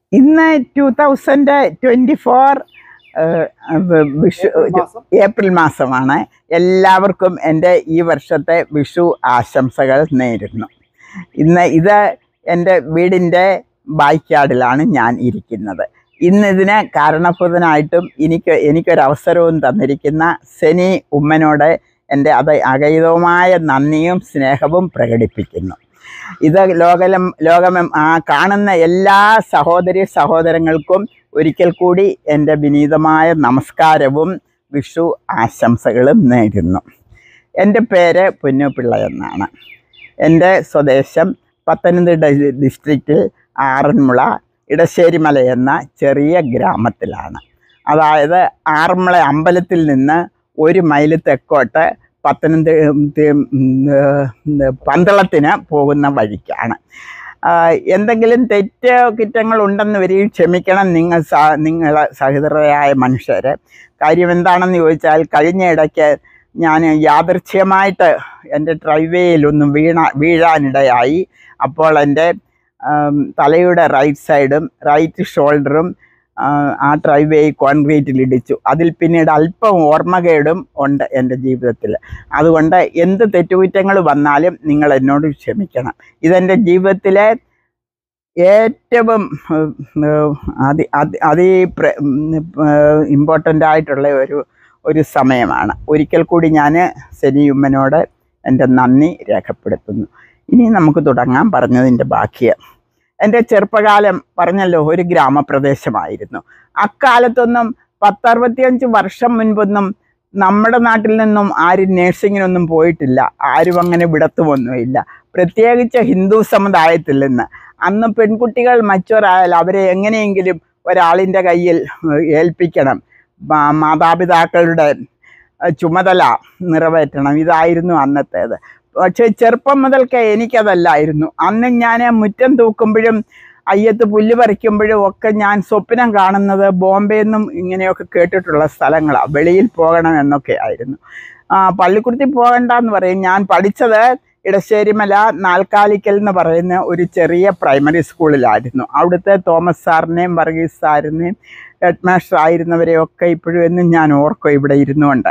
ഇന്ന് two thousand twenty four Vishu April മാസം. ഏപ്രിൽ മാസമാണ് എല്ലാവർക്കും എൻ്റെ ഈ വർഷത്തെ വിഷു ആശംസകൾ നേരുന്നു ഇന്ന് ഇത് എൻ്റെ വീടിൻ്റെ ബായ്ക്കാടിലാണ് ഞാൻ ഇരിക്കുന്നത് ഇന്ന് ഇതിന് കാരണഭൂതനായിട്ടും എനിക്ക് എനിക്കൊരവസരവും തന്നിരിക്കുന്ന സെനി ഉമ്മനോട് എൻ്റെ അത് അകൈതവുമായ നന്ദിയും സ്നേഹവും പ്രകടിപ്പിക്കുന്നു ഇത് ലോകലം ലോകം ആ കാണുന്ന എല്ലാ സഹോദരി സഹോദരങ്ങൾക്കും ഒരിക്കൽ കൂടി എൻ്റെ വിനീതമായ നമസ്കാരവും വിഷു ആശംസകളും നേരുന്നു എൻ്റെ പേര് പൊന്നുപിള്ള എന്നാണ് എൻ്റെ സ്വദേശം പത്തനംതിട്ട ഡിസ്ട്രിക്റ്റിൽ ആറന്മുള ഇടശ്ശേരിമല എന്ന ചെറിയ ഗ്രാമത്തിലാണ് അതായത് ആറന്മുള അമ്പലത്തിൽ നിന്ന് ഒരു മൈൽ തെക്കോട്ട് പത്തനംതിട്ട പന്തളത്തിന് പോകുന്ന വഴിക്കാണ് ആ, എന്തെങ്കിലും തെറ്റ് കുറ്റങ്ങൾ ഉണ്ടെന്ന് വരികയും ക്ഷമിക്കണം നിങ്ങൾ സ നിങ്ങളെ സഹൃദയരായ മനുഷ്യർ കാര്യം എന്താണെന്ന് ചോദിച്ചാൽ കഴിഞ്ഞ ഇടയ്ക്ക് ഞാൻ യാദൃച്ഛ്യമായിട്ട് എൻ്റെ ഡ്രൈവേയിലൊന്ന് വീണ വീഴാനിടയായി അപ്പോൾ എൻ്റെ ആം, തലയുടെ റൈറ്റ് സൈഡും റൈറ്റ് ഷോൾഡറും ആ, ആ ഡ്രൈവേ കോൺക്രീറ്റിൽ ഇടിച്ചു അതിൽ പിന്നീട് അല്പം ഓർമ്മകേടും ഉണ്ട് എൻ്റെ ജീവിതത്തിൽ അതുകൊണ്ട് എന്ത് തെറ്റുകുറ്റങ്ങൾ വന്നാലും നിങ്ങൾ എന്നോട് ക്ഷമിക്കണം ഇതെൻ്റെ ജീവിതത്തിലെ ഏറ്റവും ഉം, ഉം, അതി അതി അതി ഇമ്പോർട്ടൻ്റ് ആയിട്ടുള്ള ഒരു ഒരു സമയമാണ് ഒരിക്കൽ കൂടി ഞാൻ സെനിയുമ്മനോട് എൻ്റെ നന്ദി രേഖപ്പെടുത്തുന്നു ഇനി നമുക്ക് തുടങ്ങാം പറഞ്ഞതിൻ്റെ ബാക്കിയ എൻ്റെ ചെറുപ്പകാലം പറഞ്ഞല്ലോ ഒരു ഗ്രാമപ്രദേശമായിരുന്നു അക്കാലത്തൊന്നും പത്തറുപത്തിയഞ്ച് വർഷം മുൻപൊന്നും നമ്മുടെ നാട്ടിൽ നിന്നും ആരും നേഴ്സിങ്ങിനൊന്നും പോയിട്ടില്ല ആരും അങ്ങനെ വിടത്തുമൊന്നുമില്ല പ്രത്യേകിച്ച് ഹിന്ദു സമുദായത്തിൽ നിന്ന് അന്ന് പെൺകുട്ടികൾ മച്ചോറായാൽ അവരെ എങ്ങനെയെങ്കിലും ഒരാളിൻ്റെ കയ്യിൽ ഏഹ്, ഏൽപ്പിക്കണം മാ- മാതാപിതാക്കളുടെ ഏഹ്, ചുമതല നിറവേറ്റണം ഇതായിരുന്നു അന്നത്തേത് പക്ഷേ ചെറുപ്പം മുതൽക്കേ എനിക്കതല്ലായിരുന്നു അന്ന് ഞാൻ മുറ്റം തൂക്കുമ്പോഴും അയ്യത്ത് പുല്ല് പറിക്കുമ്പോഴും ഒക്കെ ഞാൻ സ്വപ്നം കാണുന്നത് ബോംബെ നിന്നും ഇങ്ങനെയൊക്കെ കേട്ടിട്ടുള്ള സ്ഥലങ്ങളാണ് വെളിയിൽ പോകണം എന്നൊക്കെ ആയിരുന്നു ആ, പള്ളിക്കുടത്തി പോകണ്ടെന്ന് പറയും ഞാൻ പഠിച്ചത് ഇടശ്ശേരിമല നാൽക്കാലിക്കൽ എന്ന് പറയുന്ന ഒരു ചെറിയ പ്രൈമറി സ്കൂളിലായിരുന്നു അവിടുത്തെ തോമസ് സാറിനെയും വർഗീസ് സാറിനെയും ഹെഡ് മാസ്റ്റർ ആയിരുന്നവരെയൊക്കെ ഇപ്പോഴും എന്നും ഞാൻ ഓർക്കും ഇവിടെ ഇരുന്നുകൊണ്ട്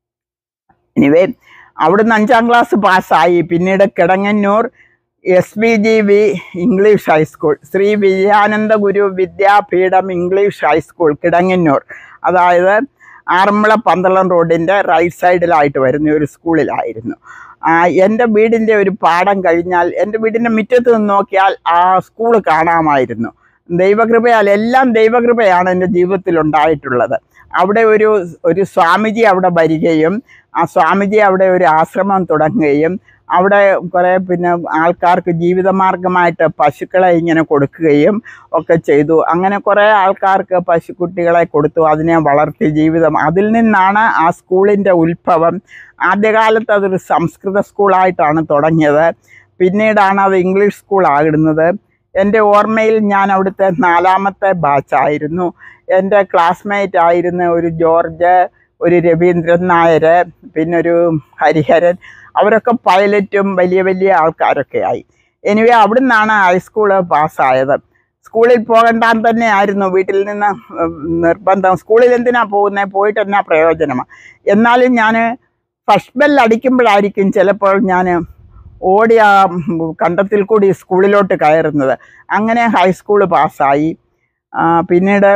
എനിവേ അവിടുന്ന് അഞ്ചാം ക്ലാസ് പാസ്സായി പിന്നീട് Kidangannur S B G V English high school Shri Vijayananda Guru Vidyapeetham English high school Kidangannur അതായത് ആറന്മുള പന്തളം റോഡിൻ്റെ റൈറ്റ് സൈഡിലായിട്ട് വരുന്ന ഒരു സ്കൂളിലായിരുന്നു ആ, എൻ്റെ വീടിൻ്റെ ഒരു പാഠം കഴിഞ്ഞാൽ എൻ്റെ വീടിൻ്റെ മുറ്റത്ത് നിന്ന് നോക്കിയാൽ ആ സ്കൂൾ കാണാമായിരുന്നു ദൈവകൃപയാൽ എല്ലാം ദൈവകൃപയാണ് എൻ്റെ ജീവിതത്തിൽ ഉണ്ടായിട്ടുള്ളത് അവിടെ ഒരു ഒരു സ്വാമിജി അവിടെ വരികയും ആ സ്വാമിജി അവിടെ ഒരു ആശ്രമം തുടങ്ങുകയും അവിടെ കുറേ പിന്നെ ആൾക്കാർക്ക് ജീവിതമാർഗമായിട്ട് പശുക്കളെ ഇങ്ങനെ കൊടുക്കുകയും ഒക്കെ ചെയ്തു അങ്ങനെ കുറേ ആൾക്കാർക്ക് പശുക്കുട്ടികളെ കൊടുത്തു അതിനെ വളർത്തി ജീവിതം അതിൽ നിന്നാണ് ആ സ്കൂളിൻ്റെ ഉത്ഭവം ആദ്യകാലത്ത് അതൊരു സംസ്കൃത സ്കൂളായിട്ടാണ് തുടങ്ങിയത് പിന്നീടാണ് അത് ഇംഗ്ലീഷ് സ്കൂളാകുന്നത് എൻ്റെ ഓർമ്മയിൽ ഞാൻ അവിടുത്തെ നാലാമത്തെ ബാച്ചായിരുന്നു എൻ്റെ ക്ലാസ്മേറ്റ് ആയിരുന്ന ഒരു ജോർജ് ഒരു രവീന്ദ്രൻ നായർ പിന്നെ ഒരു ഹരിഹരൻ അവരൊക്കെ പൈലറ്റും വലിയ വലിയ ആൾക്കാരൊക്കെ ആയി എനിവേ അവിടെ നിന്നാണ് ഹൈസ്കൂൾ പാസ്സായത് സ്കൂളിൽ പോകണ്ടാൻ തന്നെ ആയിരുന്നു വീട്ടിൽ നിന്ന് ഉം, നിർബന്ധം സ്കൂളിൽ എന്തിനാ പോകുന്നത് പോയിട്ട് എന്നാ പ്രയോജനമാണ് എന്നാലും ഞാൻ ഫസ്റ്റ് ബെൽ അടിക്കുമ്പോഴായിരിക്കും ചിലപ്പോൾ ഞാൻ ഓടി ആ കണ്ടത്തിൽ കൂടി സ്കൂളിലോട്ട് കയറുന്നത് അങ്ങനെ ഹൈസ്കൂൾ പാസ്സായി ആ, പിന്നീട്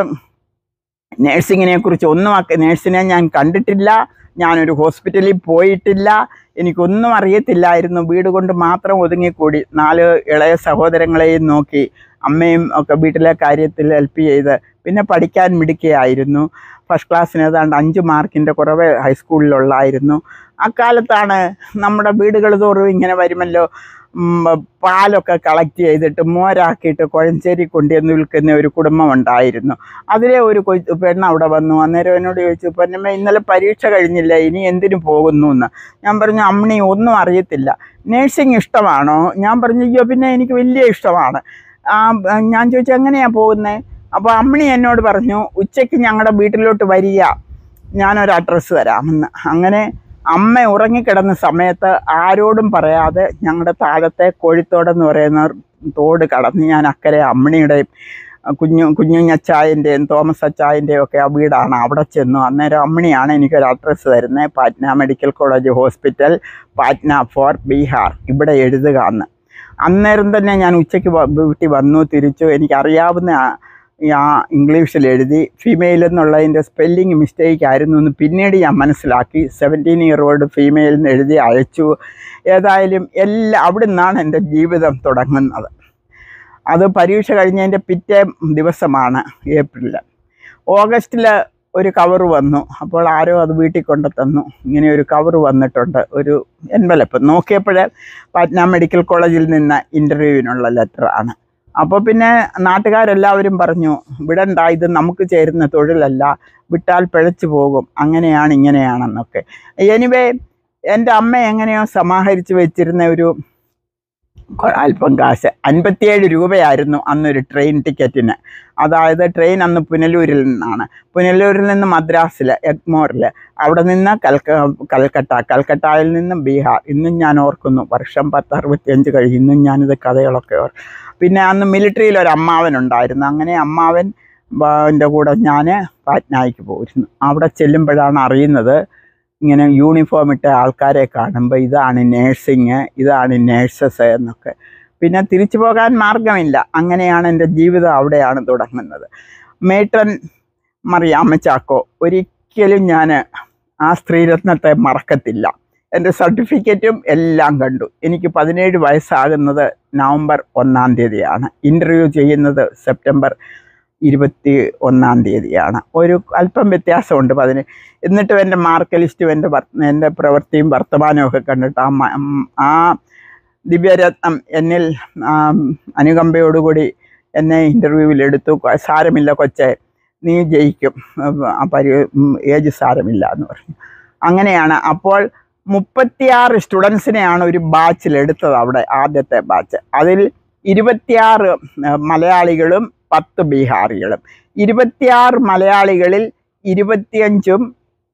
നേഴ്സിങ്ങിനെ കുറിച്ച് ഒന്നും ഒക്കെ നേഴ്സിനെ ഞാൻ കണ്ടിട്ടില്ല ഞാനൊരു ഹോസ്പിറ്റലിൽ പോയിട്ടില്ല എനിക്കൊന്നും അറിയത്തില്ലായിരുന്നു വീട് കൊണ്ട് മാത്രം ഒതുങ്ങിക്കൂടി നാല് ഇളയ സഹോദരങ്ങളെയും നോക്കി അമ്മയും ഒക്കെ വീട്ടിലെ കാര്യത്തിൽ ഹെൽപ്പ് ചെയ്ത് പിന്നെ പഠിക്കാൻ മിടുക്കിയായിരുന്നു ഫസ്റ്റ് ക്ലാസ്സിന് ഏതാണ്ട് അഞ്ച് മാർക്കിൻ്റെ കുറവ് ഹൈസ്കൂളിലുള്ളായിരുന്നു അക്കാലത്താണ് നമ്മുടെ വീടുകൾ തോറും ഇങ്ങനെ വരുമല്ലോ ഉം, പാലൊക്കെ കളക്ട് ചെയ്തിട്ട് മോരാക്കിയിട്ട് കുഴഞ്ചേരി കൊണ്ടുവന്ന് വിൽക്കുന്ന ഒരു കുടുംബം ഉണ്ടായിരുന്നു അതിലെ ഒരു കൊച്ചു പെണ്ണ് അവിടെ വന്നു അന്നേരം എന്നോട് ചോദിച്ചു പൊന്നമ്മ ഇന്നലെ പരീക്ഷ കഴിഞ്ഞില്ല ഇനി എന്തിനു പോകുന്നു എന്ന് ഞാൻ പറഞ്ഞു അമ്മണി ഒന്നും അറിയത്തില്ല നേഴ്സിംഗ് ഇഷ്ടമാണോ ഞാൻ പറഞ്ഞു അയ്യോ പിന്നെ എനിക്ക് വലിയ ഇഷ്ടമാണ് ആ, ഞാൻ ചോദിച്ചു എങ്ങനെയാണ് പോകുന്നത് അപ്പോൾ അമ്മണി എന്നോട് പറഞ്ഞു ഉച്ചയ്ക്ക് ഞങ്ങളുടെ വീട്ടിലോട്ട് വരിക ഞാനൊരു അഡ്രസ്സ് തരാമെന്ന് അങ്ങനെ അമ്മ ഉറങ്ങിക്കിടന്ന സമയത്ത് ആരോടും പറയാതെ ഞങ്ങളുടെ താഴത്തെ കോഴിത്തോടെന്ന് പറയുന്ന തോട് കടന്ന് ഞാൻ അക്കരെ അമ്മണിയുടെയും കുഞ്ഞു കുഞ്ഞുഞ്ഞച്ചായൻ്റെയും തോമസ് അച്ചായൻ്റെയും ഒക്കെ ആ വീടാണ് അവിടെ ചെന്നു അന്നേരം അമ്മിണിയാണ് എനിക്കൊരു അഡ്രസ്സ് തരുന്നത് Patna medical college hospital Patna four Bihar ഇവിടെ എഴുതുക എന്ന് അന്നേരം തന്നെ ഞാൻ ഉച്ചയ്ക്ക് വ- വീട്ടിൽ വന്നു തിരിച്ചു എനിക്കറിയാവുന്ന ആ- ആ ഇംഗ്ലീഷിൽ എഴുതി ഫീമെയിൽ എന്നുള്ളതിൻ്റെ സ്പെല്ലിങ് മിസ്റ്റേക്ക് ആയിരുന്നു എന്ന് പിന്നീട് ഞാൻ മനസ്സിലാക്കി സെവൻറ്റീൻ ഇയർ ഓൾഡ് ഫീമെയിൽ എന്ന് എഴുതി അയച്ചു ഏതായാലും എല്ലാ അവിടെ നിന്നാണ് എൻ്റെ ജീവിതം തുടങ്ങുന്നത് അത് പരീക്ഷ കഴിഞ്ഞതിൻ്റെ പിറ്റേ ദിവസമാണ് ഏപ്രിലിൽ ഓഗസ്റ്റിൽ ഒരു കവർ വന്നു അപ്പോൾ ആരോ അത് വീട്ടിൽ കൊണ്ടു തന്നു ഇങ്ങനെ ഒരു കവർ വന്നിട്ടുണ്ട് ഒരു എൻവലപ്പ് നോക്കിയപ്പോൾ പാറ്റ്ന മെഡിക്കൽ കോളേജിൽ നിന്ന് ഇൻ്റർവ്യൂവിനുള്ള ലെറ്റർ ആണ് അപ്പോൾ പിന്നെ നാട്ടുകാരെല്ലാവരും പറഞ്ഞു വിടണ്ട ഇത് നമുക്ക് ചേരുന്ന തൊഴിലല്ല വിട്ടാൽ പിഴച്ചു പോകും അങ്ങനെയാണ് ഇങ്ങനെയാണെന്നൊക്കെ എനിവേ എൻ്റെ അമ്മ എങ്ങനെയോ സമാഹരിച്ച് വെച്ചിരുന്ന ഒരു കൊ- അല്പം കാശ് അൻപത്തിയേഴ് രൂപയായിരുന്നു അന്നൊരു ട്രെയിൻ ടിക്കറ്റിന് അതായത് ട്രെയിൻ അന്ന് പുനലൂരിൽ നിന്നാണ് പുനലൂരിൽ നിന്ന് മദ്രാസിൽ എഗ്മോറിൽ അവിടെ നിന്ന് കൽക്ക കൽക്കട്ട കൽക്കട്ടയിൽ നിന്നും ബീഹാർ ഇന്നും ഞാൻ ഓർക്കുന്നു വർഷം പത്ത് അറുപത്തിയഞ്ച് കഴിഞ്ഞ് ഇന്നും ഞാനിത് കഥകളൊക്കെ ഓർ പിന്നെ അന്ന് മിലിറ്ററിയിൽ ഒരു അമ്മാവൻ ഉണ്ടായിരുന്നു അങ്ങനെ അമ്മാവൻ എൻ്റെ കൂടെ ഞാൻ പാറ്റ്നായ്ക്ക് പോയിരുന്നു അവിടെ ചെല്ലുമ്പോഴാണ് അറിയുന്നത് ഇങ്ങനെ യൂണിഫോം ഇട്ട ആൾക്കാരെ കാണുമ്പോൾ ഇതാണ് നേഴ്സിങ് ഇതാണ് നേഴ്സസ് എന്നൊക്കെ പിന്നെ തിരിച്ചു പോകാൻ മാർഗമില്ല അങ്ങനെയാണ് എൻ്റെ ജീവിതം അവിടെയാണ് തുടങ്ങുന്നത് മേട്ടൻ മറിയാമ്മ ചാക്കോ ഒരിക്കലും ഞാൻ ആ സ്ത്രീരത്നത്തെ മറക്കത്തില്ല എൻ്റെ സർട്ടിഫിക്കറ്റും എല്ലാം കണ്ടു എനിക്ക് പതിനേഴ് വയസ്സാകുന്നത് നവംബർ ഒന്നാം തീയതിയാണ് ഇൻ്റർവ്യൂ ചെയ്യുന്നത് സെപ്റ്റംബർ ഇരുപത്തി ഒന്നാം തീയതിയാണ് ഒരു അല്പം വ്യത്യാസമുണ്ട് പതിന് എന്നിട്ടും എൻ്റെ മാർക്ക് ലിസ്റ്റും എൻ്റെ വർ എൻ്റെ പ്രവൃത്തിയും വർത്തമാനവും ഒക്കെ കണ്ടിട്ട് ആ മ- ഉം, ആ ദിവ്യരത്നം എന്നിൽ ആ, അനുകമ്പയോടുകൂടി എന്നെ ഇൻ്റർവ്യൂവിൽ എടുത്തു കൊ- സാരമില്ല കൊച്ചെ നീ ജയിക്കും ആ പരി ഉം, ഏജ് സാരമില്ല എന്ന് പറഞ്ഞു അങ്ങനെയാണ് അപ്പോൾ മുപ്പത്തിയാറ് സ്റ്റുഡൻസിനെയാണ് ഒരു ബാച്ചിൽ എടുത്തത് അവിടെ ആദ്യത്തെ ബാച്ച് അതിൽ ഇരുപത്തിയാറ് ആ, മലയാളികളും പത്ത് ബീഹാറികളും ഇരുപത്തിയാറ് മലയാളികളിൽ ഇരുപത്തിയഞ്ചും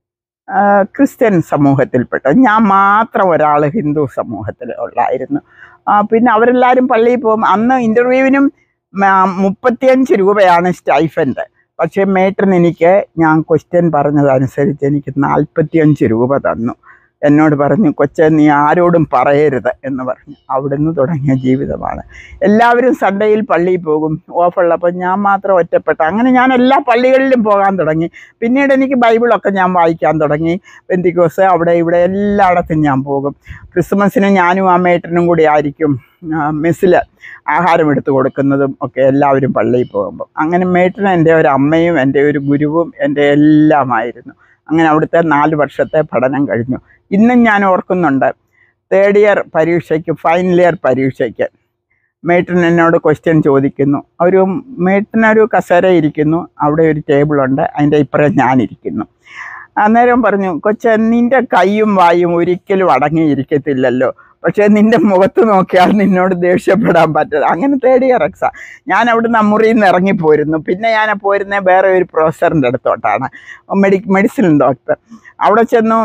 ആ, ക്രിസ്ത്യൻ സമൂഹത്തിൽപ്പെട്ട ഞാൻ മാത്രം ഒരാൾ ഹിന്ദു സമൂഹത്തിൽ ഉള്ളായിരുന്നു ആ, പിന്നെ അവരെല്ലാവരും പള്ളിയിൽ പോകും അന്ന് ഇൻ്റർവ്യൂവിനും മുപ്പത്തിയഞ്ച് രൂപയാണ് സ്റ്റൈഫൻഡ് പക്ഷേ മേട്ടൻ എനിക്ക് ഞാൻ ക്വസ്റ്റ്യൻ പറഞ്ഞതനുസരിച്ച് എനിക്ക് നാൽപ്പത്തിയഞ്ച് രൂപ തന്നു എന്നോട് പറഞ്ഞു കൊച്ചെ നീ ആരോടും പറയരുത് എന്ന് പറഞ്ഞു അവിടുന്ന് തുടങ്ങിയ ജീവിതമാണ് എല്ലാവരും സൺഡേയിൽ പള്ളിയിൽ പോകും ഓഫുള്ളപ്പോൾ ഞാൻ മാത്രം ഒറ്റപ്പെട്ട അങ്ങനെ ഞാൻ എല്ലാ പള്ളികളിലും പോകാൻ തുടങ്ങി പിന്നീട് എനിക്ക് ബൈബിളൊക്കെ ഞാൻ വായിക്കാൻ തുടങ്ങി പെന്തിക്കോസ് അവിടെ ഇവിടെ എല്ലായിടത്തും ഞാൻ പോകും ക്രിസ്മസിന് ഞാനും ആ മേട്ടനും കൂടി ആയിരിക്കും മെസ്സിൽ ആഹാരം എടുത്തു കൊടുക്കുന്നതും ഒക്കെ എല്ലാവരും പള്ളിയിൽ പോകുമ്പോൾ അങ്ങനെ മേട്ടൻ എൻ്റെ ഒരു അമ്മയും എൻ്റെ ഒരു ഗുരുവും എൻ്റെ എല്ലാമായിരുന്നു അങ്ങനെ അവിടുത്തെ നാല് വർഷത്തെ പഠനം കഴിഞ്ഞു ഇന്നും ഞാൻ ഓർക്കുന്നുണ്ട് തേർഡ് ഇയർ പരീക്ഷയ്ക്ക് ഫൈനൽ ഇയർ പരീക്ഷയ്ക്ക് മേട്ടൻ എന്നോട് ക്വസ്റ്റ്യൻ ചോദിക്കുന്നു ഒരു മേട്ടനൊരു കസേര ഇരിക്കുന്നു അവിടെ ഒരു ടേബിളുണ്ട് അതിൻ്റെ ഇപ്പുറം ഞാനിരിക്കുന്നു അന്നേരം പറഞ്ഞു കൊച്ച നിന്റെ കൈയും വായും ഒരിക്കലും അടങ്ങിയിരിക്കത്തില്ലല്ലോ പക്ഷേ നിന്റെ മുഖത്ത് നോക്കിയാൽ നിന്നോട് ദേഷ്യപ്പെടാൻ പറ്റില്ല അങ്ങനെ തേർഡ് ഇയർ എക്സാം ഞാൻ അവിടുന്ന് ആ മുറിയിൽ നിന്ന് ഇറങ്ങിപ്പോയിരുന്നു പിന്നെ ഞാൻ പോരുന്നത് വേറെ ഒരു പ്രൊഫസറിൻ്റെ അടുത്തോട്ടാണ് മെഡി മെഡിസിൻ ഡോക്ടർ അവിടെ ചെന്നു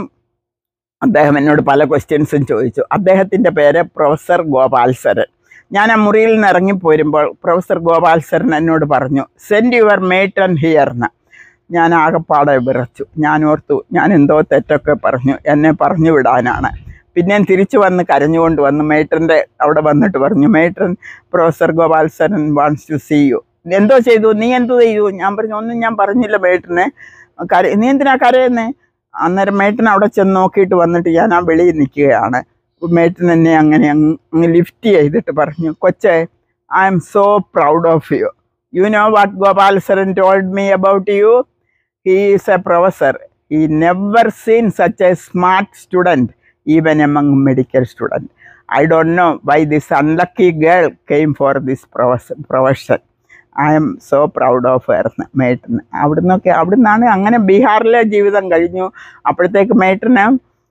അദ്ദേഹം എന്നോട് പല ക്വസ്റ്റ്യൻസും ചോദിച്ചു അദ്ദേഹത്തിൻ്റെ പേര് പ്രൊഫസർ ഗോപാൽസരൻ ഞാൻ ആ മുറിയിൽ നിന്ന് ഇറങ്ങിപ്പോരുമ്പോൾ പ്രൊഫസർ ഗോപാൽസരൻ എന്നോട് പറഞ്ഞു സെൻഡ് യുവർ മേട്ടൺ ഹിയർന്ന് ഞാൻ ആകെപ്പാടെ വിറച്ചു ഞാൻ ഓർത്തു ഞാൻ എന്തോ തെറ്റൊക്കെ പറഞ്ഞു എന്നെ പറഞ്ഞു വിടാനാണ് പിന്നെയും തിരിച്ചു വന്ന് കരഞ്ഞുകൊണ്ട് വന്നു മേട്ടൻ്റെ അവിടെ വന്നിട്ട് പറഞ്ഞു matron professor Gopalsaran wants to see you എന്തോ ചെയ്തു നീ എന്തോ ചെയ്തു ഞാൻ പറഞ്ഞു ഒന്നും ഞാൻ പറഞ്ഞില്ല മേട്ടനെ കര നീ എന്തിനാ കരയുന്നേ അന്നേരം മേട്ടൻ അവിടെ ചെന്ന് നോക്കിയിട്ട് വന്നിട്ട് ഞാൻ ആ വെളിയിൽ നിൽക്കുകയാണ് മേട്ടൻ എന്നെ അങ്ങനെ അങ്ങ് അങ്ങ് ലിഫ്റ്റ് ചെയ്തിട്ട് പറഞ്ഞു കൊച്ചെ I am so proud of you you know what Gopal Saran told me about you he is a professor he never seen such a smart student even among medical student I don't know why this unlucky girl came for this profess profession I am so proud of ഹെർന്ന് മേട്ടന് അവിടുന്നൊക്കെ അവിടുന്നാണ് അങ്ങനെ ബീഹാറിലെ ജീവിതം കഴിഞ്ഞു അപ്പോഴത്തേക്ക് മേട്ടന്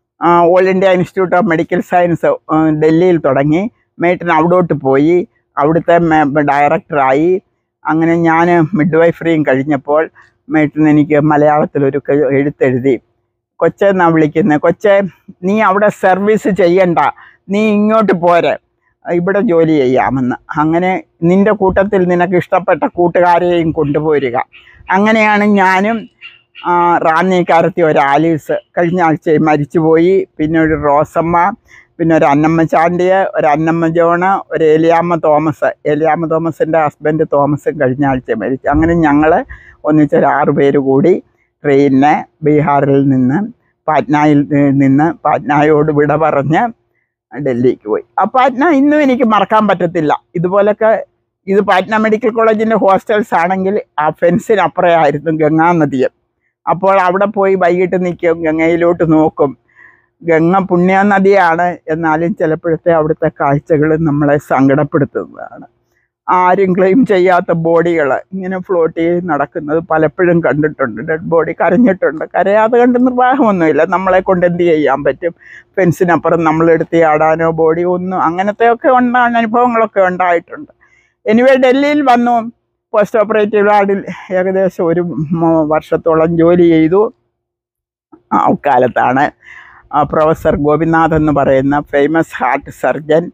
All India Institute of Medical Science ഡൽഹിയിൽ തുടങ്ങി മേട്ടൻ അവിടോട്ട് പോയി അവിടുത്തെ മേ- ഡയറക്ടറായി അങ്ങനെ ഞാൻ മിഡ് വൈഫറിയും കഴിഞ്ഞപ്പോൾ മേട്ടൻ എനിക്ക് മലയാളത്തിലൊരു ക- എഴുത്തെഴുതി കൊച്ചെ എന്നാ വിളിക്കുന്നത് കൊച്ചെ നീ അവിടെ സർവീസ് ചെയ്യണ്ട നീ ഇങ്ങോട്ട് പോരെ ഇവിടെ ജോലി ചെയ്യാമെന്ന് അങ്ങനെ നിന്റെ കൂട്ടത്തിൽ നിനക്ക് ഇഷ്ടപ്പെട്ട കൂട്ടുകാരെയും കൊണ്ടുപോരുക അങ്ങനെയാണ് ഞാനും ആ, റാന്നിക്കാരത്തി ഒരു ആലീസ് കഴിഞ്ഞ ആഴ്ച മരിച്ചുപോയി പിന്നെ ഒരു റോസമ്മ പിന്നെ ഒരു അന്നമ്മ ചാണ്ടിയ ഒരു അന്നമ്മ ജോണ് ഒരു ഏലിയാമ്മ തോമസ് ഏലിയാമ്മ തോമസിൻ്റെ ഹസ്ബൻഡ് തോമസും കഴിഞ്ഞ ആഴ്ച മരിച്ചു അങ്ങനെ ഞങ്ങൾ ഒന്നിച്ചൊരു ആറ് പേര് കൂടി ട്രെയിനിന് ബീഹാറിൽ നിന്ന് പാറ്റ്നയിൽ നിന്ന് പാറ്റ്നയോട് വിട പറഞ്ഞ് ഡൽഹിക്ക് പോയി ആ പാറ്റ്ന ഇന്നും എനിക്ക് മറക്കാൻ പറ്റത്തില്ല ഇതുപോലൊക്കെ ഇത് പാറ്റ്ന മെഡിക്കൽ കോളേജിൻ്റെ ഹോസ്റ്റൽസ് ആണെങ്കിൽ ആ ഫെൻസിനപ്പുറമായിരുന്നു ഗംഗാ നദിയെ അപ്പോൾ അവിടെ പോയി വൈകിട്ട് നിൽക്കും ഗംഗയിലോട്ട് നോക്കും ഗംഗ പുണ്യ നദിയാണ് എന്നാലും ചിലപ്പോഴത്തെ അവിടുത്തെ കാഴ്ചകൾ നമ്മളെ സങ്കടപ്പെടുത്തുന്നതാണ് ആരും ക്ലെയിം ചെയ്യാത്ത ബോഡികൾ ഇങ്ങനെ ഫ്ലോട്ട് ചെയ്ത് നടക്കുന്നത് പലപ്പോഴും കണ്ടിട്ടുണ്ട് ഡെഡ് ബോഡി കരഞ്ഞിട്ടുണ്ട് കരയാതെ കണ്ട് നിർവാഹമൊന്നുമില്ല നമ്മളെ കൊണ്ട് എന്ത് ചെയ്യാൻ പറ്റും ഫെൻസിനപ്പുറം നമ്മളെടുത്ത് ആടാനോ ബോഡി ഒന്നും അങ്ങനത്തെയൊക്കെ ഉണ്ടാകുന്ന അനുഭവങ്ങളൊക്കെ ഉണ്ടായിട്ടുണ്ട് എനിവേ ഡൽഹിയിൽ വന്നു പോസ്റ്റ് ഓപ്പറേറ്റീവ് വാർഡിൽ ഏകദേശം ഒരു മ- വർഷത്തോളം ജോലി ചെയ്തു ആ കാലത്താണ് ആ പ്രൊഫസർ ഗോപിനാഥ് എന്ന് പറയുന്ന ഫേമസ് ഹാർട്ട് സർജൻ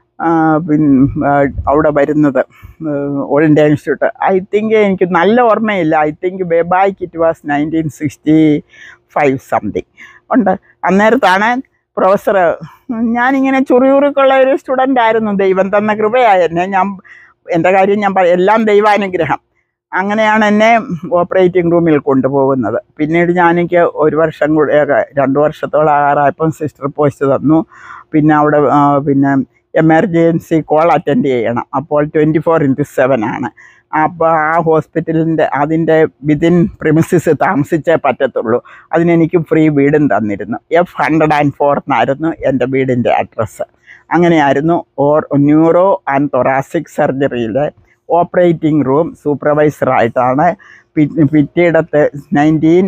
പിന്നെ അവിടെ വരുന്നത് All India Institute I think എനിക്ക് നല്ല ഓർമ്മയില്ല ഐ തിങ്ക് ബേബായ്ക്ക് it was nineteen sixty five something ഉണ്ട് അന്നേരത്താണ് പ്രൊഫസർ ഞാനിങ്ങനെ ചുറിയുറുക്കുള്ള ഒരു സ്റ്റുഡൻ്റ് ആയിരുന്നു ദൈവം തന്ന കൃപയായി എന്നെ ഞാൻ എൻ്റെ കാര്യം ഞാൻ പറ- എല്ലാം ദൈവാനുഗ്രഹം അങ്ങനെയാണ് എന്നെ ഓപ്പറേറ്റിംഗ് റൂമിൽ കൊണ്ടുപോകുന്നത് പിന്നീട് ഞാനെനിക്ക് ഒരു വർഷം കൂടെ ഒക്കെ രണ്ട് വർഷത്തോളം ആകാറായപ്പം സിസ്റ്റർ പോസ്റ്റ് തന്നു പിന്നെ അവിടെ ആ, പിന്നെ എമർജൻസി കോൾ അറ്റൻഡ് ചെയ്യണം അപ്പോൾ ട്വൻറ്റി ഫോർ ഇൻറ്റു സെവൻ ആണ് അപ്പോൾ ആ ഹോസ്പിറ്റലിൻ്റെ അതിൻ്റെ വിതിൻ പ്രിമിസിസ് താമസിച്ചേ പറ്റത്തുള്ളൂ അതിനെനിക്ക് ഫ്രീ വീടും തന്നിരുന്നു എഫ് ഹൺഡ്രഡ് ആൻഡ് ഫോർ എന്നായിരുന്നു എൻ്റെ വീടിൻ്റെ അഡ്രസ്സ് അങ്ങനെയായിരുന്നു ഓർ ന്യൂറോ ആൻഡ് തൊറാസിക് സർജറിയിലെ ഓപ്പറേറ്റിംഗ് റൂം സൂപ്പർവൈസറായിട്ടാണ് പി- പിറ്റേടത്ത് നയൻറ്റീൻ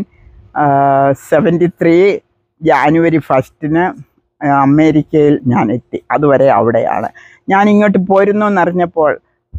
സെവൻറ്റി ത്രീ ജാനുവരി ഫസ്റ്റിന് അമേരിക്കയിൽ ഞാൻ എത്തി അതുവരെ അവിടെയാണ് ഞാൻ ഇങ്ങോട്ട് പോരുന്നു എന്നറിഞ്ഞപ്പോൾ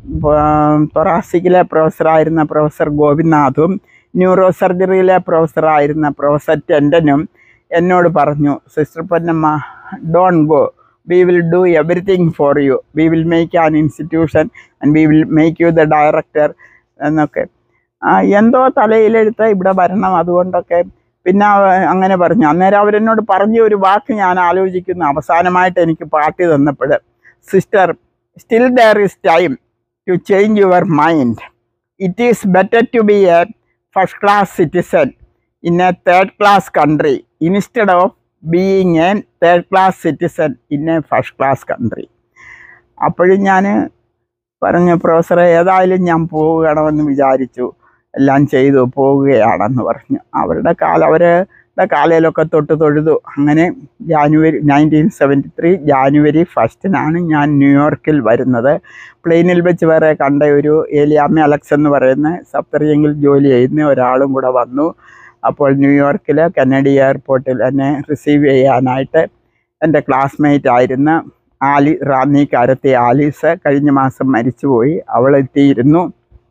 തൊറാസിക്കിലെ പ്രൊഫസറായിരുന്ന പ്രൊഫസർ ഗോപിനാഥും ന്യൂറോ സർജറിയിലെ പ്രൊഫസറായിരുന്ന പ്രൊഫസർ ടെൻഡനും എന്നോട് പറഞ്ഞു sister Ponnamma don't go we will do everything for you we will make an institution and we will make you the director എന്നൊക്കെ ആ, എന്തോ തലയിലെടുത്ത് ഇവിടെ വരണം അതുകൊണ്ടൊക്കെ പിന്നെ അവ- അങ്ങനെ പറഞ്ഞു അന്നേരം അവരെന്നോട് പറഞ്ഞ ഒരു വാക്ക് ഞാൻ ആലോചിക്കുന്നു അവസാനമായിട്ട് എനിക്ക് പാർട്ടി തന്നപ്പോൾ sister still there is time to change your mind it is better to be a first class citizen in a third class country instead of being a third class citizen in a first class country അപ്പോഴും ഞാൻ പറഞ്ഞു പ്രൊഫസറെ ഏതായാലും ഞാൻ പോവുകയാണെന്ന് വിചാരിച്ചു എല്ലാം ചെയ്തു പോവുകയാണെന്ന് പറഞ്ഞു അവരുടെ കാല അവരുടെ കാലയിലൊക്കെ തൊട്ട് തൊഴുതു അങ്ങനെ January nineteen seventy three January ഫസ്റ്റിനാണ് ഞാൻ ന്യൂയോർക്കിൽ വരുന്നത് പ്ലെയിനിൽ വെച്ച് വേറെ കണ്ട ഒരു ഏലിയാമ്മ അലക്സ് എന്ന് പറയുന്ന സപ്തറിയെങ്കിൽ ജോലി ചെയ്യുന്ന ഒരാളും കൂടെ വന്നു അപ്പോൾ ന്യൂയോർക്കിൽ കന്നഡി എയർപോർട്ടിൽ എന്നെ റിസീവ് ചെയ്യാനായിട്ട് എൻ്റെ ക്ലാസ്മേറ്റ് ആയിരുന്ന ആലി റാന്നി കാരത്തെ ആലീസ് കഴിഞ്ഞ മാസം മരിച്ചുപോയി അവൾ എത്തിയിരുന്നു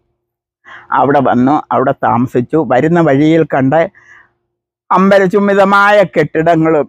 അവിടെ വന്നു അവിടെ താമസിച്ചു വരുന്ന വഴിയിൽ കണ്ട അമ്പരചുമ്മിതമായ കെട്ടിടങ്ങളും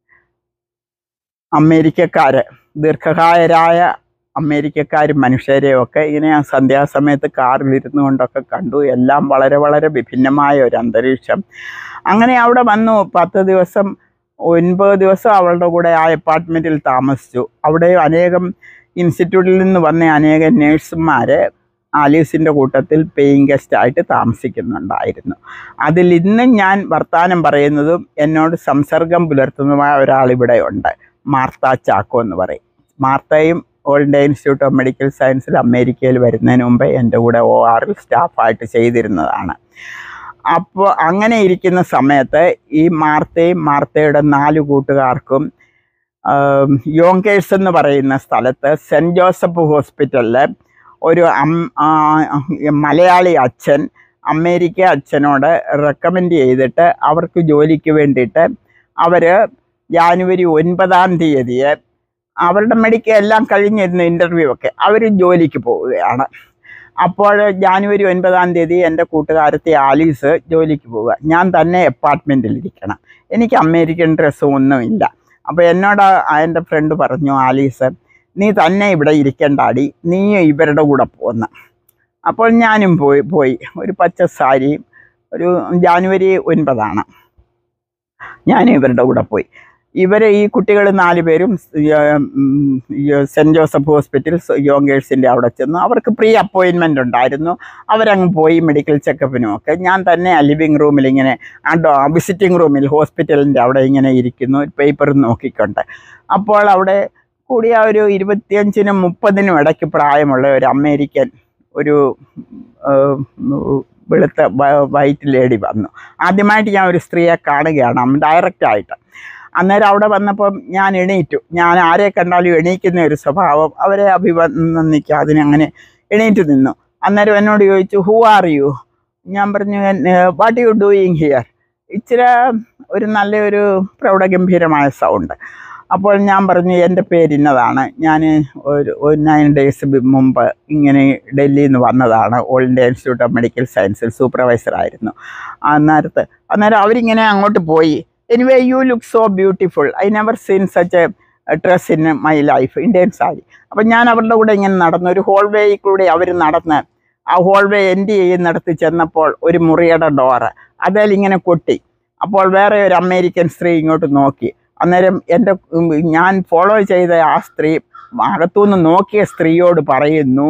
അമേരിക്കക്കാര് ദീർഘകായരായ അമേരിക്കക്കാരും മനുഷ്യരെയും ഒക്കെ ഇങ്ങനെ ആ സന്ധ്യാസമയത്ത് കാറിലിരുന്നു കൊണ്ടൊക്കെ കണ്ടു എല്ലാം വളരെ വളരെ വിഭിന്നമായ ഒരു അന്തരീക്ഷം അങ്ങനെ അവിടെ വന്നു പത്ത് ദിവസം ഒൻപത് ദിവസം അവളുടെ കൂടെ ആ അപ്പാർട്ട്മെൻറ്റിൽ താമസിച്ചു അവിടെ അനേകം ഇൻസ്റ്റിറ്റ്യൂട്ടിൽ നിന്ന് വന്ന അനേകം നേഴ്സുമാർ ആലീസിൻ്റെ കൂട്ടത്തിൽ പേയിങ് ഗസ്റ്റായിട്ട് താമസിക്കുന്നുണ്ടായിരുന്നു അതിൽ ഇന്നും ഞാൻ വർത്തമാനം പറയുന്നതും എന്നോട് സംസർഗം പുലർത്തുന്നതുമായ ഒരാൾ ഇവിടെ ഉണ്ട് മാർത്ത ചാക്കോ എന്ന് പറയും മാർത്തയും All India Institute of Medical സയൻസിൽ അമേരിക്കയിൽ വരുന്നതിന് മുമ്പ് എൻ്റെ കൂടെ ഒ ആറിൽ സ്റ്റാഫായിട്ട് ചെയ്തിരുന്നതാണ് അപ്പോൾ അങ്ങനെ ഇരിക്കുന്ന സമയത്ത് ഈ മാർത്തയും മാർത്തയുടെ നാല് കൂട്ടുകാർക്കും ആം, യോങ്കേഴ്സ് എന്ന് പറയുന്ന സ്ഥലത്ത് സെൻറ്റ് ജോസഫ് ഹോസ്പിറ്റലിൽ ഒരു അം ആ, മലയാളി അച്ഛൻ അമേരിക്ക അച്ഛനോട് റെക്കമെൻഡ് ചെയ്തിട്ട് അവർക്ക് ജോലിക്ക് വേണ്ടിയിട്ട് അവർ ജാനുവരി ഒൻപതാം തീയതി അവരുടെ മെഡിക്കൽ എല്ലാം കഴിഞ്ഞിരുന്നു ഇൻ്റർവ്യൂ ഒക്കെ അവർ ജോലിക്ക് പോവുകയാണ് അപ്പോൾ ജാനുവരി ഒൻപതാം തീയതി എൻ്റെ കൂട്ടുകാരത്തി ആലീസ് ജോലിക്ക് പോവുക ഞാൻ തന്നെ അപ്പാർട്ട്മെൻറ്റിൽ ഇരിക്കണം എനിക്ക് അമേരിക്കൻ ഡ്രസ്സും ഒന്നുമില്ല അപ്പോൾ എന്നോട് ആ എൻ്റെ ഫ്രണ്ട് പറഞ്ഞു ആലീസ് നീ തന്നെ ഇവിടെ ഇരിക്കണ്ടാടി നീ ഇവരുടെ കൂടെ പോന്ന് അപ്പോൾ ഞാനും പോയി പോയി ഒരു പച്ച സാരിയും ഒരു ജാനുവരി ഒൻപതാണ് ഞാനും ഇവരുടെ കൂടെ പോയി ഇവരെ ഈ കുട്ടികൾ നാല് പേരും സെൻറ് ജോസഫ് ഹോസ്പിറ്റൽ യോങ്കേഴ്സിൻ്റെ അവിടെ ചെന്നു അവർക്ക് പ്രീ അപ്പോയിൻമെൻ്റ് ഉണ്ടായിരുന്നു അവരങ്ങ് പോയി മെഡിക്കൽ ചെക്കപ്പിനും ഒക്കെ ഞാൻ തന്നെ ആ ലിവിങ് റൂമിൽ ഇങ്ങനെ ആ ഡോ വിസിറ്റിംഗ് റൂമിൽ ഹോസ്പിറ്റലിൻ്റെ അവിടെ ഇങ്ങനെ ഇരിക്കുന്നു പേപ്പർ നോക്കിക്കൊണ്ട് അപ്പോൾ അവിടെ കൂടിയ ഒരു ഇരുപത്തിയഞ്ചിനും മുപ്പതിനും ഇടയ്ക്ക് പ്രായമുള്ള ഒരു അമേരിക്കൻ ഒരു ഏഹ്, വെളുത്ത വൈറ്റ് ലേഡി വന്നു ആദ്യമായിട്ട് ഞാൻ ഒരു സ്ത്രീയെ കാണുകയാണ് ഡയറക്റ്റായിട്ട് അന്നേരം അവിടെ വന്നപ്പം ഞാൻ എണീറ്റു ഞാൻ ആരെ കണ്ടാലും എണീക്കുന്ന ഒരു സ്വഭാവം അവരെ അഭിനന്ദിക്കുക അതിനങ്ങനെ എണീറ്റ് നിന്നു അന്നേരം എന്നോട് ചോദിച്ചു ഹൂ ആർ യു ഞാൻ പറഞ്ഞു വാട്ട് യു ഡൂയിങ് ഹിയർ ഇച്ചിരി ഒരു നല്ലൊരു പ്രൗഢഗംഭീരമായ സൗണ്ട് അപ്പോൾ ഞാൻ പറഞ്ഞു എൻ്റെ പേര് ഇന്നതാണ് ഞാൻ ഒരു ഒരു നയൻ ഡേയ്സ് മുമ്പ് ഇങ്ങനെ ഡൽഹിയിൽ നിന്ന് വന്നതാണ് All India Institute of Medical സയൻസിൽ സൂപ്പർവൈസറായിരുന്നു അന്നേരത്ത് അന്നേരം അവരിങ്ങനെ അങ്ങോട്ട് പോയി anyway you look so beautiful I never seen such a dress in my life Indian saree അപ്പം ഞാൻ അവരുടെ കൂടെ ഇങ്ങനെ നടന്നു ഒരു ഹോൾവേയിൽ കൂടെ അവർ നടന്ന് ആ ഹോൾവേ എൻഡ് ചെയ്യുന്നിടത്ത് ചെന്നപ്പോൾ ഒരു മുറിയുടെ ഡോറ് അതിൽ ഇങ്ങനെ കൊട്ടി അപ്പോൾ വേറെ ഒരു അമേരിക്കൻ സ്ത്രീ ഇങ്ങോട്ട് നോക്കി അന്നേരം എൻ്റെ ഉം, ഞാൻ ഫോളോ ചെയ്ത ആ സ്ത്രീ അകത്തുനിന്ന് നോക്കിയ സ്ത്രീയോട് പറയുന്നു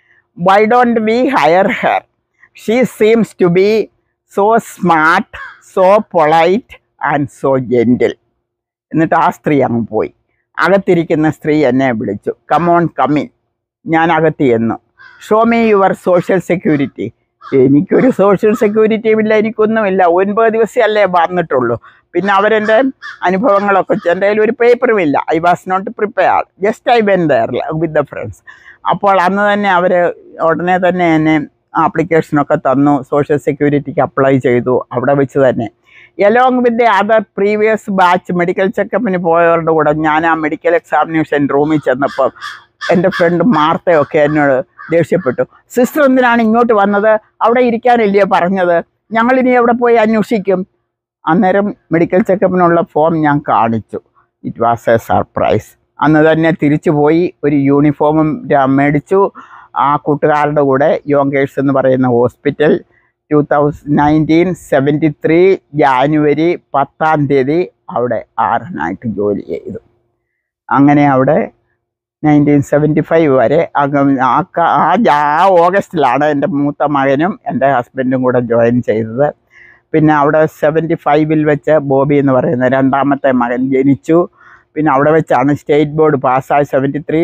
why don't we hire her she seems to be so smart so polite and so gentle എന്നിട്ട് ആ സ്ത്രീ അങ്ങ് പോയി അകത്തിരിക്കുന്ന സ്ത്രീ എന്നെ വിളിച്ചു കമോൺ കമ്മിൻ ഞാൻ അകത്ത് ചെന്നു show me your social security എനിക്കൊരു സോഷ്യൽ സെക്യൂരിറ്റിയും ഇല്ല എനിക്കൊന്നുമില്ല ഒൻപത് ദിവസമല്ലേ വന്നിട്ടുള്ളൂ പിന്നെ അവരെൻ്റെ അനുഭവങ്ങളൊക്കെ എൻ്റെ കയ്യിൽ ഒരു പേപ്പറും ഇല്ല I was not prepare just I when there with the friends അപ്പോൾ അന്ന് തന്നെ അവർ ഉടനെ തന്നെ എന്നെ ആപ്ലിക്കേഷനൊക്കെ തന്നു സോഷ്യൽ സെക്യൂരിറ്റിക്ക് അപ്ലൈ ചെയ്തു അവിടെ വെച്ച് തന്നെ along with the other previous batch medical ചെക്കപ്പിന് പോയവരുടെ കൂടെ ഞാൻ ആ മെഡിക്കൽ എക്സാമിനേഷൻ റൂമിൽ ചെന്നപ്പോൾ എൻ്റെ ഫ്രണ്ട് മാർത്തയൊക്കെ എന്നോട് ദേഷ്യപ്പെട്ടു സിസ്റ്റർ എന്തിനാണ് ഇങ്ങോട്ട് വന്നത് അവിടെ ഇരിക്കാനില്ലയോ പറഞ്ഞത് ഞങ്ങളിനി എവിടെ പോയി അന്വേഷിക്കും അന്നേരം മെഡിക്കൽ ചെക്കപ്പിനുള്ള ഫോം ഞാൻ കാണിച്ചു ഇറ്റ് വാസ് എ സർപ്രൈസ് അന്ന് തന്നെ തിരിച്ചു പോയി ഒരു യൂണിഫോമും രാ- മേടിച്ചു ആ കൂട്ടുകാരുടെ കൂടെ യോങ്കേഴ്സ് എന്ന് പറയുന്ന hospital two thousand nineteen seventy three January പത്താം തീയതി അവിടെ ആറിനായിട്ട് ജോലി ചെയ്തു അങ്ങനെ അവിടെ നയൻറ്റീൻ സെവൻറ്റി ഫൈവ് വരെ അകം- ആ ക- ആ ജാ- ആ ഓഗസ്റ്റിലാണ് എൻ്റെ മൂത്ത മകനും എൻ്റെ ഹസ്ബൻഡും കൂടെ ജോയിൻ ചെയ്തത് പിന്നെ അവിടെ സെവൻറ്റി ഫൈവിൽ വെച്ച് ബോബി എന്ന് പറയുന്ന രണ്ടാമത്തെ മകൻ ജനിച്ചു പിന്നെ അവിടെ വെച്ചാണ് സ്റ്റേറ്റ് ബോർഡ് പാസ്സായി സെവൻറ്റി ത്രീ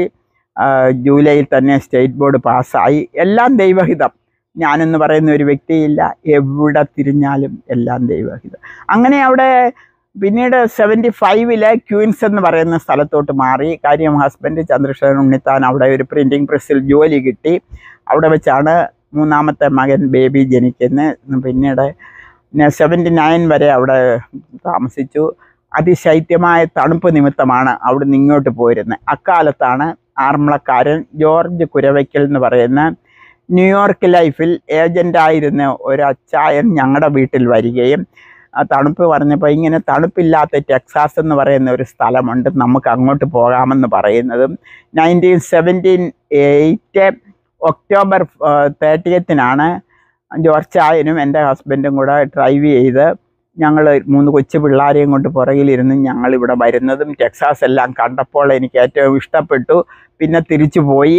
ജൂലൈയിൽ തന്നെ സ്റ്റേറ്റ് ബോർഡ് പാസ്സായി എല്ലാം ദൈവഹിതം ഞാനെന്ന് പറയുന്ന ഒരു വ്യക്തിയില്ല എവിടെ തിരിഞ്ഞാലും എല്ലാം ദൈവഹിതം അങ്ങനെ അവിടെ പിന്നീട് സെവൻറ്റി ഫൈവിലെ ക്യൂൻസ് എന്ന് പറയുന്ന സ്ഥലത്തോട്ട് മാറി കാര്യം ഹസ്ബൻഡ് ചന്ദ്രശേഖരൻ ഉണ്ണിത്താൻ അവിടെ ഒരു പ്രിൻറ്റിംഗ് പ്രസ്സിൽ ജോലി കിട്ടി അവിടെ വെച്ചാണ് മൂന്നാമത്തെ മകൻ ബേബി ജനിക്കുന്നത് പിന്നീട് സെവൻറ്റി നയൻ വരെ അവിടെ താമസിച്ചു അതിശൈത്യമായ തണുപ്പ് നിമിത്തമാണ് അവിടെ നിന്ന് ഇങ്ങോട്ട് പോയിരുന്നത് അക്കാലത്താണ് ആറന്മുളക്കാരൻ ജോർജ് കുരവയ്ക്കൽ എന്ന് പറയുന്ന ന്യൂയോർക്ക് ലൈഫിൽ ഏജൻ്റായിരുന്ന ഒരു അച്ചായൻ ഞങ്ങളുടെ വീട്ടിൽ വരികയും ആ തണുപ്പ് പറഞ്ഞപ്പോൾ ഇങ്ങനെ തണുപ്പില്ലാത്ത ടെക്സാസ് എന്ന് പറയുന്ന ഒരു സ്ഥലമുണ്ട് നമുക്ക് അങ്ങോട്ട് പോകാമെന്ന് പറയുന്നതും നയൻറ്റീൻ സെവൻറ്റീൻ എയ്റ്റ് ഒക്ടോബർ തേർട്ടിയത്തിനാണ് ജോർച്ചായനും എൻ്റെ ഹസ്ബൻഡും കൂടെ ഡ്രൈവ് ചെയ്ത് ഞങ്ങൾ മൂന്ന് കൊച്ചു പിള്ളേരെയും കൊണ്ട് പുറകിലിരുന്ന് ഞങ്ങൾ ഇവിടെ വരുന്നതും ടെക്സാസ് എല്ലാം കണ്ടപ്പോൾ എനിക്ക് ഏറ്റവും ഇഷ്ടപ്പെട്ടു പിന്നെ തിരിച്ചു പോയി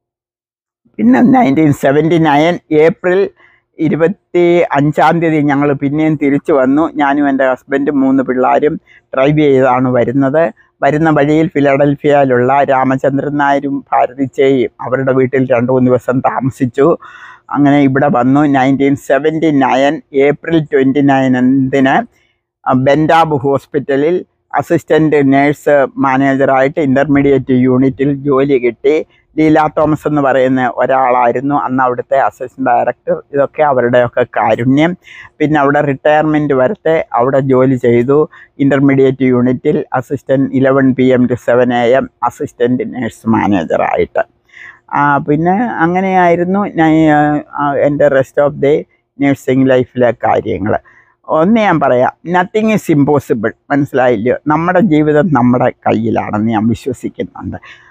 പിന്നെ നയൻറ്റീൻ സെവൻറ്റി നയൻ ഏപ്രിൽ ഇരുപത്തി അഞ്ചാം തീയതി ഞങ്ങൾ പിന്നെയും തിരിച്ചു വന്നു ഞാനും എൻ്റെ ഹസ്ബൻഡും മൂന്ന് പിള്ളേരും ഡ്രൈവ് ചെയ്താണ് വരുന്നത് വരുന്ന വഴിയിൽ ഫിലഡൽഫിയയിലുള്ള രാമചന്ദ്രൻ നായരും ഭാരതിച്ചേയും അവരുടെ വീട്ടിൽ രണ്ട് മൂന്ന് ദിവസം താമസിച്ചു അങ്ങനെ ഇവിടെ വന്നു nineteen seventy nine April twenty നയൻതിന് ബെൻഡാബ് ഹോസ്പിറ്റലിൽ അസിസ്റ്റൻ്റ് നേഴ്സ് മാനേജറായിട്ട് ഇൻ്റർമീഡിയറ്റ് യൂണിറ്റിൽ ജോലി കിട്ടി ലീല തോമസ് എന്ന് പറയുന്ന ഒരാളായിരുന്നു അന്ന് അവിടുത്തെ അസിസ്റ്റന്റ് ഡയറക്ടർ ഇതൊക്കെ അവരുടെയൊക്കെ കാരുണ്യം പിന്നെ അവിടെ റിട്ടയർമെൻറ്റ് വരത്തെ അവിടെ ജോലി ചെയ്തു ഇൻ്റർമീഡിയറ്റ് യൂണിറ്റിൽ assistant eleven P M two seven A M assistant nurse മാനേജറായിട്ട് ആ, പിന്നെ അങ്ങനെയായിരുന്നു ഞാൻ ആ, എൻ്റെ റെസ്റ്റ് ഓഫ് ദി നേഴ്സിംഗ് ലൈഫിലെ കാര്യങ്ങൾ ഒന്ന് ഞാൻ പറയാം നത്തിങ് ഈസ് ഇമ്പോസിബിൾ മനസ്സിലായില്ലയോ നമ്മുടെ ജീവിതം നമ്മുടെ കയ്യിലാണെന്ന് ഞാൻ വിശ്വസിക്കുന്നുണ്ട്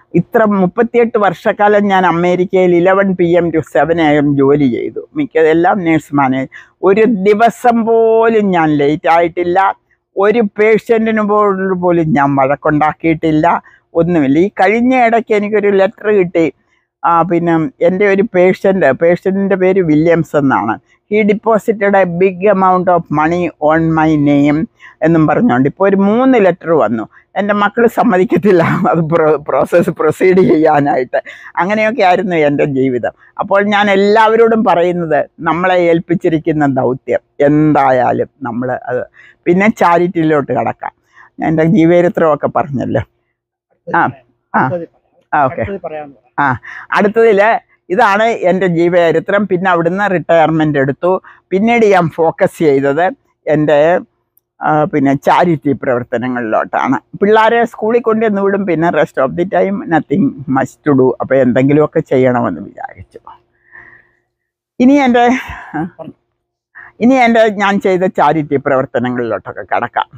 ഇത്ര മുപ്പത്തിയെട്ട് വർഷക്കാലം ഞാൻ അമേരിക്കയിൽ eleven P M two seven A M ജോലി ചെയ്തു മിക്കതെല്ലാം നേഴ്സ് മാനേജ് ഒരു ദിവസം പോലും ഞാൻ ലേറ്റ് ആയിട്ടില്ല ഒരു പേഷ്യൻറ്റിന് പോലും ഞാൻ വഴക്കുണ്ടാക്കിയിട്ടില്ല ഒന്നുമില്ല ഈ കഴിഞ്ഞ ഇടയ്ക്ക് എനിക്കൊരു ലെറ്റർ കിട്ടി ആ പിന്നെ എൻ്റെ ഒരു പേഷ്യൻ്റ് പേഷ്യൻറ്റിൻ്റെ പേര് വില്യംസ് എന്നാണ് he deposited a big amount of money on my name എന്നും പറഞ്ഞുകൊണ്ട് ഇപ്പോൾ ഒരു മൂന്ന് ലെറ്റർ വന്നു എൻ്റെ മക്കൾ സമ്മതിക്കത്തില്ല അത് പ്രോ പ്രോസസ്സ് പ്രൊസീഡ് ചെയ്യാനായിട്ട് അങ്ങനെയൊക്കെ ആയിരുന്നു എൻ്റെ ജീവിതം അപ്പോൾ ഞാൻ എല്ലാവരോടും പറയുന്നത് നമ്മളെ ഏൽപ്പിച്ചിരിക്കുന്ന ദൗത്യം എന്തായാലും നമ്മൾ അത് പിന്നെ ചാരിറ്റിയിലോട്ട് കടക്കാം ഞാൻ എൻ്റെ ജീവചരിത്രമൊക്കെ പറഞ്ഞല്ലോ ആ, ആ. ആ ഓക്കെ അടുത്തതിൽ ഇതാണ് എൻ്റെ ജീവചരിത്രം പിന്നെ അവിടുന്ന് റിട്ടയർമെൻ്റ് എടുത്തു പിന്നീട് ഞാൻ ഫോക്കസ് ചെയ്തത് എൻ്റെ ആ, പിന്നെ ചാരിറ്റി പ്രവർത്തനങ്ങളിലോട്ടാണ് പിള്ളേരെ സ്കൂളിൽ കൊണ്ടുവന്ന് വിടും പിന്നെ rest of the time nothing must to do അപ്പോൾ എന്തെങ്കിലുമൊക്കെ ചെയ്യണമെന്ന് വിചാരിച്ചു ഇനി എൻ്റെ ഇനി എൻ്റെ ഞാൻ ചെയ്ത ചാരിറ്റി പ്രവർത്തനങ്ങളിലോട്ടൊക്കെ കടക്കാം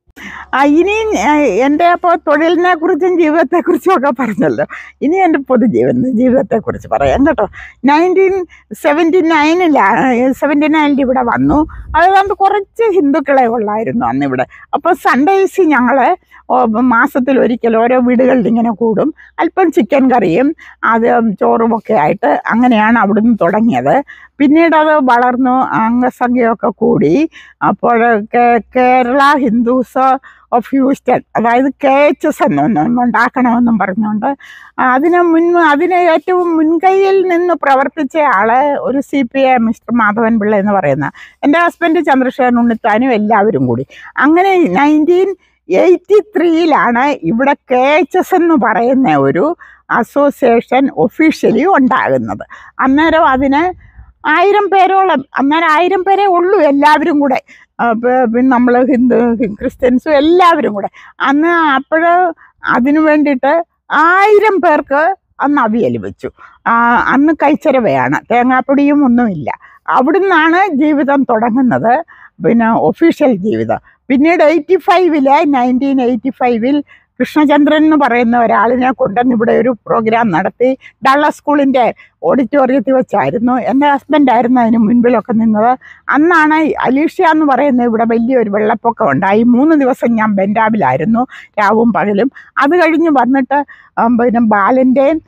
ആ ഇനി എൻ്റെ അപ്പോൾ തൊഴിലിനെ കുറിച്ചും ജീവിതത്തെക്കുറിച്ചും ഒക്കെ പറഞ്ഞല്ലോ ഇനി എൻ്റെ പൊതുജീവൻ ജീവിതത്തെക്കുറിച്ച് പറയാം കേട്ടോ നയൻറ്റീൻ സെവൻറ്റി നയനിലാണ് സെവൻറ്റി നയനിൽ ഇവിടെ വന്നു അതുകൊണ്ട് കുറച്ച് ഹിന്ദുക്കളെ ഉള്ളായിരുന്നു അന്ന് ഇവിടെ അപ്പോൾ സൺഡേസ് ഞങ്ങൾ മാസത്തിൽ ഒരിക്കൽ ഓരോ വീടുകളിൽ ഇങ്ങനെ കൂടും അല്പം ചിക്കൻ കറിയും അത് ചോറും ഒക്കെ ആയിട്ട് അങ്ങനെയാണ് അവിടുന്ന് തുടങ്ങിയത് പിന്നീട് അത് വളർന്നു അംഗസംഖ്യയൊക്കെ കൂടി അപ്പോൾ കേ- കേരള ഹിന്ദുസ് ഓഫ് ഹ്യൂസ്റ്റൺ അതായത് കെ എച്ച് എസ് എന്നൊന്നും ഉണ്ടാക്കണമെന്നും പറഞ്ഞുകൊണ്ട് അതിന് മുൻ അതിന് ഏറ്റവും മുൻകൈയിൽ നിന്ന് പ്രവർത്തിച്ച ആള് ഒരു C P I Mister Madhavan Pillai എന്ന് പറയുന്ന എൻ്റെ ഹസ്ബൻഡ് ചന്ദ്രശേഖരൻ ഉണ്ണിത്താനും എല്ലാവരും കൂടി അങ്ങനെ നയൻറ്റീൻ എയ്റ്റി ത്രീയിലാണ് ഇവിടെ കെ എച്ച് എസ് എന്ന് പറയുന്ന ഒരു അസോസിയേഷൻ ഒഫീഷ്യലി ഉണ്ടാകുന്നത് അന്നേരം അതിന് ആയിരം പേരോളം അന്നേരം ആയിരം പേരേ ഉള്ളൂ എല്ലാവരും കൂടെ ആ, പ- പിന്നെ നമ്മൾ ഹിന്ദു ക്രിസ്ത്യൻസും എല്ലാവരും കൂടെ അന്ന് അപ്പോൾ അതിനു വേണ്ടിയിട്ട് ആയിരം പേർക്ക് അന്ന് അവിയൽ വെച്ചു ആ, അന്ന് കൈച്ചരവയാണ് തേങ്ങാപ്പൊടിയും ഒന്നുമില്ല അവിടുന്നാണ് ജീവിതം തുടങ്ങുന്നത് പിന്നെ ഒഫീഷ്യൽ ജീവിതം പിന്നീട് എയ്റ്റി ഫൈവില് നയൻറ്റീൻ എയ്റ്റി ഫൈവിൽ കൃഷ്ണചന്ദ്രൻ എന്ന് പറയുന്ന ഒരാളിനെ കൊണ്ടുവന്ന് ഇവിടെ ഒരു പ്രോഗ്രാം നടത്തി ഡള്ള സ്കൂളിൻ്റെ ഓഡിറ്റോറിയത്തിൽ വെച്ചായിരുന്നു എൻ്റെ ഹസ്ബൻഡായിരുന്നു അതിന് മുൻപിലൊക്കെ നിന്നത് അന്നാണ് അലീഷ്യ എന്ന് പറയുന്ന ഇവിടെ വലിയൊരു വെള്ളപ്പൊക്കം ഉണ്ടായി മൂന്ന് ദിവസം ഞാൻ ബെൻഡാബിലായിരുന്നു രാവും പകലും അത് കഴിഞ്ഞ് വന്നിട്ട് ആ, പിന്നെ ബാലൻ്റെയും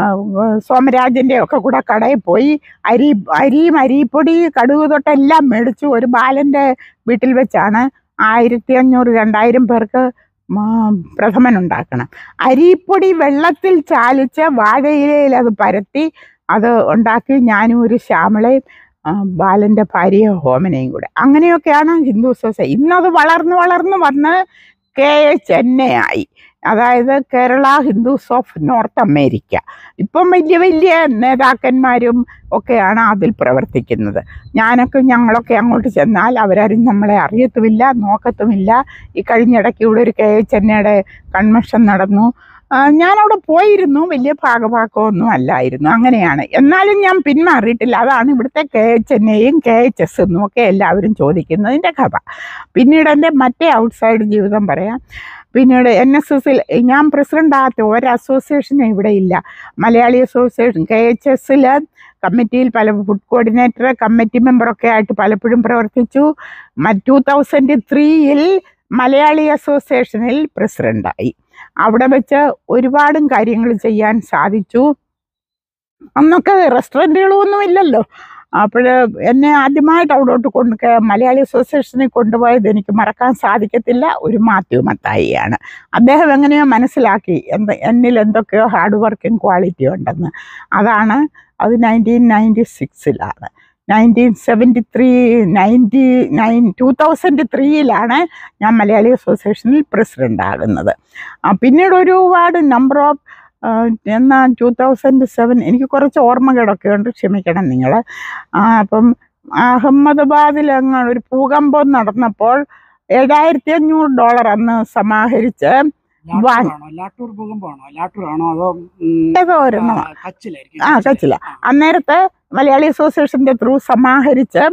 സോമരാജൻ്റെയും ഒക്കെ കൂടെ കടയിൽ പോയി അരി അരിയും അരിപ്പൊടി കടുക് തൊട്ടെല്ലാം മേടിച്ചു ഒരു ബാലൻ്റെ വീട്ടിൽ വെച്ചാണ് ആയിരത്തി അഞ്ഞൂറ് രണ്ടായിരം പേർക്ക് മാ- പ്രഥമൻ ഉണ്ടാക്കണം അരിപ്പൊടി വെള്ളത്തിൽ ചാലിച്ച് വാഴയിലയിൽ അത് പരത്തി അത് ഉണ്ടാക്കി ഞാനും ഒരു ശ്യാമളയും ആ, ബാലൻ്റെ ഭാര്യയും ഹോമനയും കൂടെ അങ്ങനെയൊക്കെയാണ് ഹിന്ദു സൊസൈറ്റി ഇന്നത് വളർന്ന് വളർന്ന് വന്ന് കെ ചെന്നൈയായി അതായത് Kerala Hindus of North America ഇപ്പം വലിയ വലിയ നേതാക്കന്മാരും ഒക്കെയാണ് അതിൽ പ്രവർത്തിക്കുന്നത് ഞാനൊക്കെ ഞങ്ങളൊക്കെ അങ്ങോട്ട് ചെന്നാൽ അവരാരും നമ്മളെ അറിയത്തുമില്ല നോക്കത്തുമില്ല ഈ കഴിഞ്ഞിടയ്ക്ക് ഇവിടെ ഒരു കെ ചെന്നൈയുടെ കൺവെൻഷൻ നടന്നു ആ, ഞാനവിടെ പോയിരുന്നു വലിയ ഭാഗഭാഗമൊന്നും അല്ലായിരുന്നു അങ്ങനെയാണ് എന്നാലും ഞാൻ പിന്മാറിയിട്ടില്ല അതാണ് ഇവിടുത്തെ കെ എച്ച് എൻ എയും കെ എച്ച് എസ് എന്നും ഒക്കെ എല്ലാവരും ചോദിക്കുന്നതിൻ്റെ കഥ പിന്നീട് എൻ്റെ മറ്റേ ഔട്ട്സൈഡ് ജീവിതം പറയാം പിന്നീട് എൻ എസ് എസിൽ ഞാൻ പ്രസിഡൻ്റ് ആകാത്ത ഒരു അസോസിയേഷനും ഇവിടെ ഇല്ല മലയാളി അസോസിയേഷൻ കെ എച്ച് എസിൽ കമ്മിറ്റിയിൽ പല ഫുഡ് കോർഡിനേറ്റർ കമ്മിറ്റി മെമ്പറൊക്കെ ആയിട്ട് പലപ്പോഴും പ്രവർത്തിച്ചു ടു തൗസൻഡ് ത്രീയിൽ മലയാളി അസോസിയേഷനിൽ പ്രസിഡൻ്റായി അവിടെ വെച്ച് ഒരുപാടും കാര്യങ്ങൾ ചെയ്യാൻ സാധിച്ചു അന്നൊക്കെ റെസ്റ്റോറൻറ്റുകളൊന്നും ഇല്ലല്ലോ അപ്പോൾ എന്നെ ആദ്യമായിട്ട് അവിടോട്ട് കൊണ്ട് കേ- മലയാളി അസോസിയേഷനിൽ കൊണ്ടുപോയത് എനിക്ക് മറക്കാൻ സാധിക്കത്തില്ല ഒരു മാത്യു മത്തായിയാണ് അദ്ദേഹം എങ്ങനെയോ മനസ്സിലാക്കി എന്ത് എന്നിൽ എന്തൊക്കെയോ ഹാർഡ് വർക്കിംഗ് ക്വാളിറ്റി ഉണ്ടെന്ന് അതാണ് അത് നയൻറ്റീൻ നയൻറ്റി സിക്സിലാണ് nineteen seventy three ninety nine two thousand ത്രീയിലാണ് ഞാൻ മലയാളി അസോസിയേഷനിൽ പ്രസിഡൻ്റ് ആകുന്നത് ആ, പിന്നീട് ഒരുപാട് നമ്പർ ഓഫ് എന്നാൽ ടു തൗസൻഡ് സെവൻ എനിക്ക് കുറച്ച് ഓർമ്മകളൊക്കെ ഉണ്ട് ക്ഷമിക്കണം നിങ്ങൾ അപ്പം അഹമ്മദാബാദിൽ അങ്ങ് ഒരു ഭൂകമ്പം നടന്നപ്പോൾ ഏഴായിരത്തി അഞ്ഞൂറ് ഡോളർ അന്ന് സമാഹരിച്ച് വാ- ലാട്ടൂറാണോ ലാട്ടൂർ ഭൂകമ്പമാണോ ലാട്ടൂർ ആണോ അതോ ഉം, ഏതോ ഒരെണ്ണം ആ, കച്ചിലായിരിക്കും ആ, കച്ചില. ആ. അന്നേരത്തെ മലയാളി അസോസിയേഷൻ്റെ ത്രൂ സമാഹരിച്ച്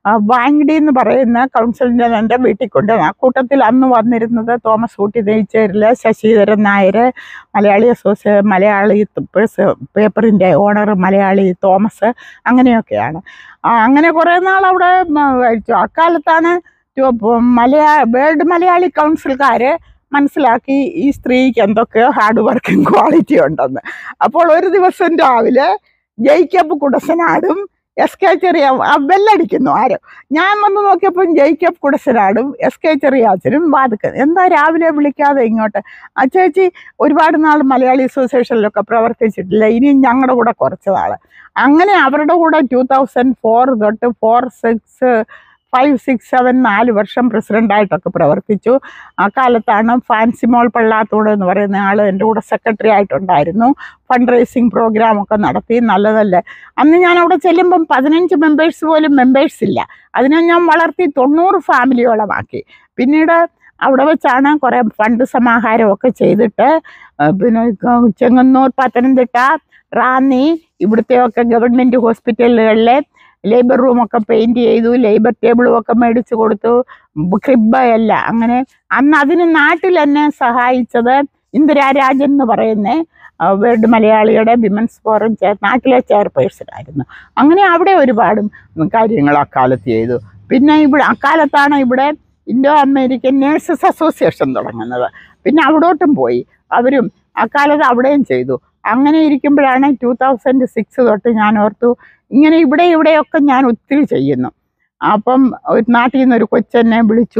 ആ, വാങ്ങിടി എന്ന് പറയുന്ന കൗൺസിലിൻ്റെ എൻ്റെ വീട്ടിൽ കൊണ്ട് ആ കൂട്ടത്തിൽ അന്ന് വന്നിരുന്നത് തോമസ് ഊട്ടി നെയ്ച്ചേരില് ശശിധരൻ നായർ മലയാളി അസോസിയേ മലയാളി പേപ്പറിൻ്റെ ഓണർ മലയാളി തോമസ് അങ്ങനെയൊക്കെയാണ് ആ, അങ്ങനെ കുറേ നാൾ അവിടെ മ, കഴിച്ചു അക്കാലത്താണ് ടു- പ- മലയാ വേൾഡ് മലയാളി കൗൺസിൽക്കാർ മനസ്സിലാക്കി ഈ സ്ത്രീക്ക് എന്തൊക്കെയോ ഹാർഡ് വർക്കിംഗ് ക്വാളിറ്റി ഉണ്ടെന്ന് അപ്പോൾ ഒരു ദിവസം രാവിലെ ജയിക്കപ്പ് കുടസനാടും എസ് കെ ചെറിയ ആ ബെല്ലടിക്കുന്നു ആരോ ഞാൻ വന്ന് നോക്കിയപ്പോൾ ജയിക്കപ്പ് കുടസനാടും എസ് കെ ചെറിയാച്ചനും വാതുക്കുന്നു എന്താ രാവിലെ വിളിക്കാതെ ഇങ്ങോട്ട് ആ ചേച്ചി ഒരുപാട് നാൾ മലയാളി അസോസിയേഷനിലൊക്കെ പ്രവർത്തിച്ചിട്ടില്ല ഇനിയും ഞങ്ങളുടെ കൂടെ കുറച്ച് നാൾ അങ്ങനെ അവരുടെ കൂടെ ടൂ തൗസൻഡ് ഫോർ തൊട്ട് four six five six seven നാല് വർഷം പ്രസിഡൻ്റായിട്ടൊക്കെ പ്രവർത്തിച്ചു ആ കാലത്താണ് ഫാൻസിമോൾ പള്ളാത്തോട് എന്ന് പറയുന്ന ആൾ എൻ്റെ കൂടെ സെക്രട്ടറി ആയിട്ടുണ്ടായിരുന്നു ഫണ്ട് റേസിംഗ് പ്രോഗ്രാമൊക്കെ നടത്തി നല്ലതല്ലേ അന്ന് ഞാൻ അവിടെ ചെല്ലുമ്പം പതിനഞ്ച് മെമ്പേഴ്സ് പോലും മെമ്പേഴ്സ് ഇല്ല അതിനെ ഞാൻ വളർത്തി തൊണ്ണൂറ് ഫാമിലിയോളമാക്കി പിന്നീട് അവിടെ വെച്ചാണ് കുറേ ഫണ്ട് സമാഹാരമൊക്കെ ചെയ്തിട്ട് ആ, പിന്നെ ക- ചെങ്ങന്നൂർ പത്തനംതിട്ട റാന്നി ഇവിടുത്തെയൊക്കെ ഗവൺമെൻറ് ഹോസ്പിറ്റലുകളിലെ ലേബർ റൂമൊക്കെ പെയിൻറ് ചെയ്തു ലേബർ ടേബിളും ഒക്കെ മേടിച്ചു കൊടുത്തു ക്രിബയല്ല അങ്ങനെ അന്ന് അതിന് നാട്ടിൽ എന്നെ സഹായിച്ചത് ഇന്ദിരാരാജൻ എന്ന് പറയുന്ന ആ, വേൾഡ് മലയാളിയുടെ വിമൻസ് ഫോറം ചെ നാട്ടിലെ ചെയർപേഴ്സൺ ആയിരുന്നു അങ്ങനെ അവിടെ ഒരുപാട് കാര്യങ്ങൾ അക്കാലത്ത് ചെയ്തു പിന്നെ ഇവിടെ അക്കാലത്താണ് ഇവിടെ ഇൻഡോ അമേരിക്കൻ നേഴ്സസ് അസോസിയേഷൻ തുടങ്ങുന്നത് പിന്നെ അവിടോട്ടും പോയി അവരും അക്കാലത്ത് അവിടെയും ചെയ്തു അങ്ങനെ ഇരിക്കുമ്പോഴാണ് ടൂ തൗസൻഡ് സിക്സ് തൊട്ട് ഞാൻ ഓർത്തു ഇങ്ങനെ ഇവിടെ ഇവിടെയൊക്കെ ഞാൻ ഒത്തിരി ചെയ്യുന്നു അപ്പം ഒരു നാട്ടിൽ നിന്ന് ഒരു കൊച്ചെന്നെ വിളിച്ചു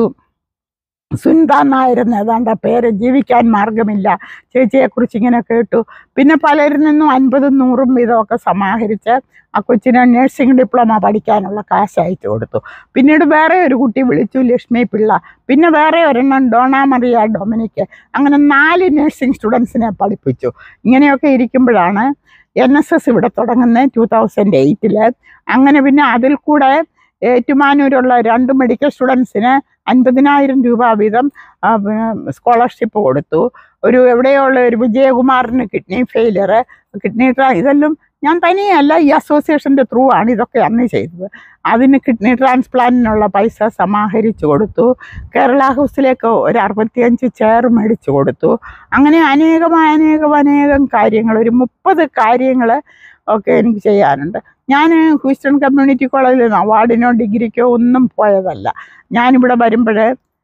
സുനിത നായരെന്ന് ഏതാണ്ട് ആ പേര് ജീവിക്കാൻ മാർഗമില്ല ചേച്ചിയെക്കുറിച്ച് ഇങ്ങനെ കേട്ടു പിന്നെ പലരിൽ നിന്നും അൻപതും നൂറും വീതമൊക്കെ സമാഹരിച്ച് ആ കൊച്ചിന് നഴ്സിംഗ് ഡിപ്ലോമ പഠിക്കാനുള്ള കാശ് അയച്ചു കൊടുത്തു പിന്നീട് വേറെ ഒരു കുട്ടി വിളിച്ചു ലക്ഷ്മി പിള്ള പിന്നെ വേറെ ഒരെണ്ണം ഡോണ മറിയ ഡൊമിനിക്ക് അങ്ങനെ നാല് നഴ്സിംഗ് സ്റ്റുഡൻസിനെ പഠിപ്പിച്ചു ഇങ്ങനെയൊക്കെ ഇരിക്കുമ്പോഴാണ് എൻ എസ് എസ് ഇവിടെ തുടങ്ങുന്നത് ടൂ തൗസൻഡ് എയ്റ്റിൽ അങ്ങനെ പിന്നെ അതിൽ കൂടെ ഏറ്റുമാനൂരുള്ള രണ്ട് മെഡിക്കൽ സ്റ്റുഡൻസിന് അൻപതിനായിരം രൂപ വീതം സ്കോളർഷിപ്പ് കൊടുത്തു ഒരു എവിടെയോ ഉള്ള ഒരു വിജയകുമാറിന് കിഡ്നി ഫെയിലിയർ കിഡ്നി ട്രാ ഇതെല്ലാം ഞാൻ തനിയല്ല ഈ അസോസിയേഷൻ്റെ ത്രൂ ആണ് ഇതൊക്കെ അന്ന് ചെയ്തത് അതിന് കിഡ്നി ട്രാൻസ്പ്ലാന്റിനുള്ള പൈസ സമാഹരിച്ചു കൊടുത്തു കേരള ഹൗസിലേക്ക് ഒരു അറുപത്തിയഞ്ച് ചെയർ മേടിച്ചു കൊടുത്തു അങ്ങനെ അനേകം അനേകം അനേകം കാര്യങ്ങൾ ഒരു മുപ്പത് കാര്യങ്ങൾ ഒക്കെ എനിക്ക് ചെയ്യാനുണ്ട് ഞാൻ ഹൂസ്റ്റൺ കമ്മ്യൂണിറ്റി കോളേജിൽ അവാർഡിനോ ഡിഗ്രിക്കോ ഒന്നും പോയതല്ല ഞാനിവിടെ വരുമ്പോൾ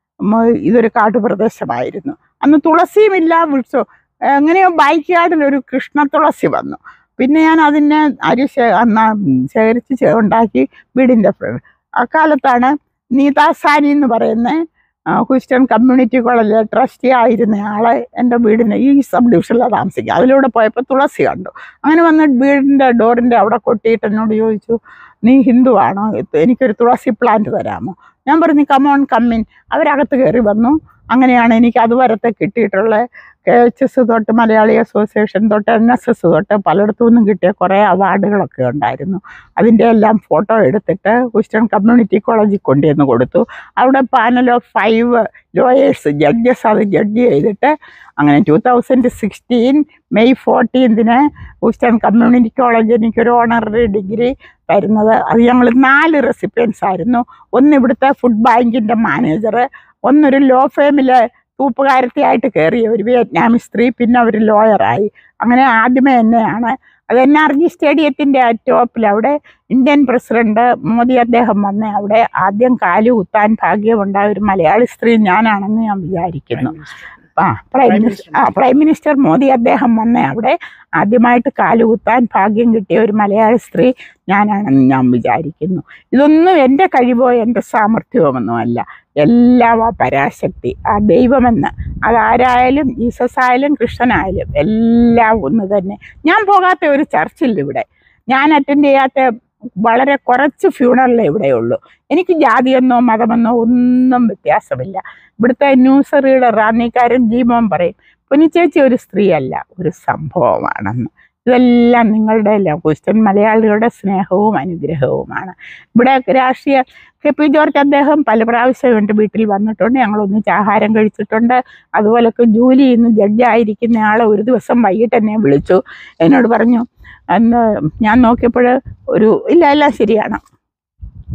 ഇതൊരു കാട്ടുപ്രദേശമായിരുന്നു അന്ന് തുളസിയുമില്ല വൃക്ഷോ എങ്ങനെയോ ബൈക്ക് യാർഡിൽ ഒരു കൃഷ്ണ തുളസി വന്നു പിന്നെ ഞാൻ അതിനെ അരി ശേ അന്ന് ശേഖരിച്ച് ചെ- ഉണ്ടാക്കി വീടിൻ്റെ ഫ്രണ്ട് അക്കാലത്താണ് നീതാ സാനി എന്ന് പറയുന്ന ആ, ഹൂസ്റ്റൺ കമ്മ്യൂണിറ്റി കോളേജിലെ ട്രസ്റ്റി ആയിരുന്ന ആളെ എൻ്റെ വീടിന് ഈ സബ് ഡിവിഷനിലാണ് താമസിക്കുക അതിലൂടെ പോയപ്പോൾ തുളസി കണ്ടു അങ്ങനെ വന്നിട്ട് വീടിൻ്റെ ഡോറിൻ്റെ അവിടെ കൊട്ടിയിട്ട് എന്നോട് ചോദിച്ചു നീ ഹിന്ദു ആണോ ഇത് എനിക്കൊരു തുളസി പ്ലാന്റ് തരാമോ ഞാൻ പറഞ്ഞു കമോൺ കമ്മിൻ അവരകത്ത് കയറി വന്നു അങ്ങനെയാണ് എനിക്ക് അതുവരത്തെ കിട്ടിയിട്ടുള്ള കെ എച്ച് എസ് തൊട്ട് മലയാളി അസോസിയേഷൻ തൊട്ട് എൻ എസ് എസ് തൊട്ട് പലയിടത്തു നിന്നും കിട്ടിയ കുറേ അവാർഡുകളൊക്കെ ഉണ്ടായിരുന്നു അതിൻ്റെ എല്ലാം ഫോട്ടോ എടുത്തിട്ട് ഹൂസ്റ്റൺ കമ്മ്യൂണിറ്റി കോളേജിൽ കൊണ്ടുവന്ന് കൊടുത്തു അവിടെ panel of five lawyers judges അത് ജഡ്ജ് ചെയ്തിട്ട് അങ്ങനെ ടൂ തൗസൻഡ് സിക്സ്റ്റീൻ മെയ് ഫോർട്ടീൻതിന് ഹൂസ്റ്റൺ കമ്മ്യൂണിറ്റി കോളേജ് എനിക്കൊരു ഓണററി ഡിഗ്രി തരുന്നത് അത് ഞങ്ങൾ നാല് റെസിപ്പിയൻസ് ആയിരുന്നു ഒന്ന് ഇവിടുത്തെ ഫുഡ് ബാങ്കിൻ്റെ മാനേജർ ഒന്നൊരു ലോ ഫേമിലെ തൂപ്പുകാരത്തിയായിട്ട് കയറിയ ഒരു വിയറ്റ്നാമീസ് സ്ത്രീ പിന്നെ ഒരു ലോയറായി അങ്ങനെ ആദ്യമേ എന്നെയാണ് അത് എൻ ആർ ജി സ്റ്റേഡിയത്തിൻ്റെ ആ ടോപ്പിൽ അവിടെ ഇന്ത്യൻ പ്രസിഡന്റ് മോദി അദ്ദേഹം വന്ന് അവിടെ ആദ്യം കാല് കുത്താൻ ഭാഗ്യമുണ്ടായ ഒരു മലയാളി സ്ത്രീ ഞാനാണെന്ന് ഞാൻ വിചാരിക്കുന്നു ആ പ്രൈം മിനിസ്റ്റർ ആ പ്രൈം മിനിസ്റ്റർ മോദി അദ്ദേഹം വന്ന അവിടെ ആദ്യമായിട്ട് കാലുകുത്താൻ ഭാഗ്യം കിട്ടിയ ഒരു മലയാളി സ്ത്രീ ഞാനാണെന്ന് ഞാൻ വിചാരിക്കുന്നു ഇതൊന്നും എൻ്റെ കഴിവോ എൻ്റെ സാമർഥ്യമൊന്നുമല്ല എല്ലാം ആ പരാശക്തി ആ ദൈവമെന്ന് അതാരായാലും ജീസസ് ആയാലും കൃഷ്ണനായാലും എല്ലാം ഒന്ന് തന്നെ ഞാൻ പോകാത്ത ഒരു ചർച്ചില്ല ഇവിടെ ഞാൻ അറ്റൻഡ് ചെയ്യാത്ത വളരെ കുറച്ച് ഫ്യൂണറലേ ഇവിടെയുള്ളൂ എനിക്ക് ജാതിയെന്നോ മതമെന്നോ ഒന്നും വ്യത്യാസമില്ല ഇവിടുത്തെ ന്യൂസ് റീഡർ റാന്നിക്കാരൻ ജീമോൻ പറയും പുനിച്ചേച്ചി ഒരു സ്ത്രീയല്ല ഒരു സംഭവമാണെന്ന് ഇതെല്ലാം നിങ്ങളുടെ എല്ലാം ക്രിസ്ത്യൻ മലയാളികളുടെ സ്നേഹവും അനുഗ്രഹവുമാണ് ഇവിടെ രാഷ്ട്രീയ കെ പി ജോർജ് അദ്ദേഹം പല പ്രാവശ്യം എൻ്റെ വീട്ടിൽ വന്നിട്ടുണ്ട് ഞങ്ങൾ ഒന്നിച്ച് ആഹാരം കഴിച്ചിട്ടുണ്ട് അതുപോലൊക്കെ ജോലി ചെയ്യുന്ന ജഡ്ജായിരിക്കുന്ന ആളെ ഒരു ദിവസം വൈകിട്ട് എന്നെ വിളിച്ചു എന്നോട് പറഞ്ഞു അന്ന് ഞാൻ നോക്കിയപ്പോൾ ഒരു ഇല്ല എല്ലാം ശരിയാണ്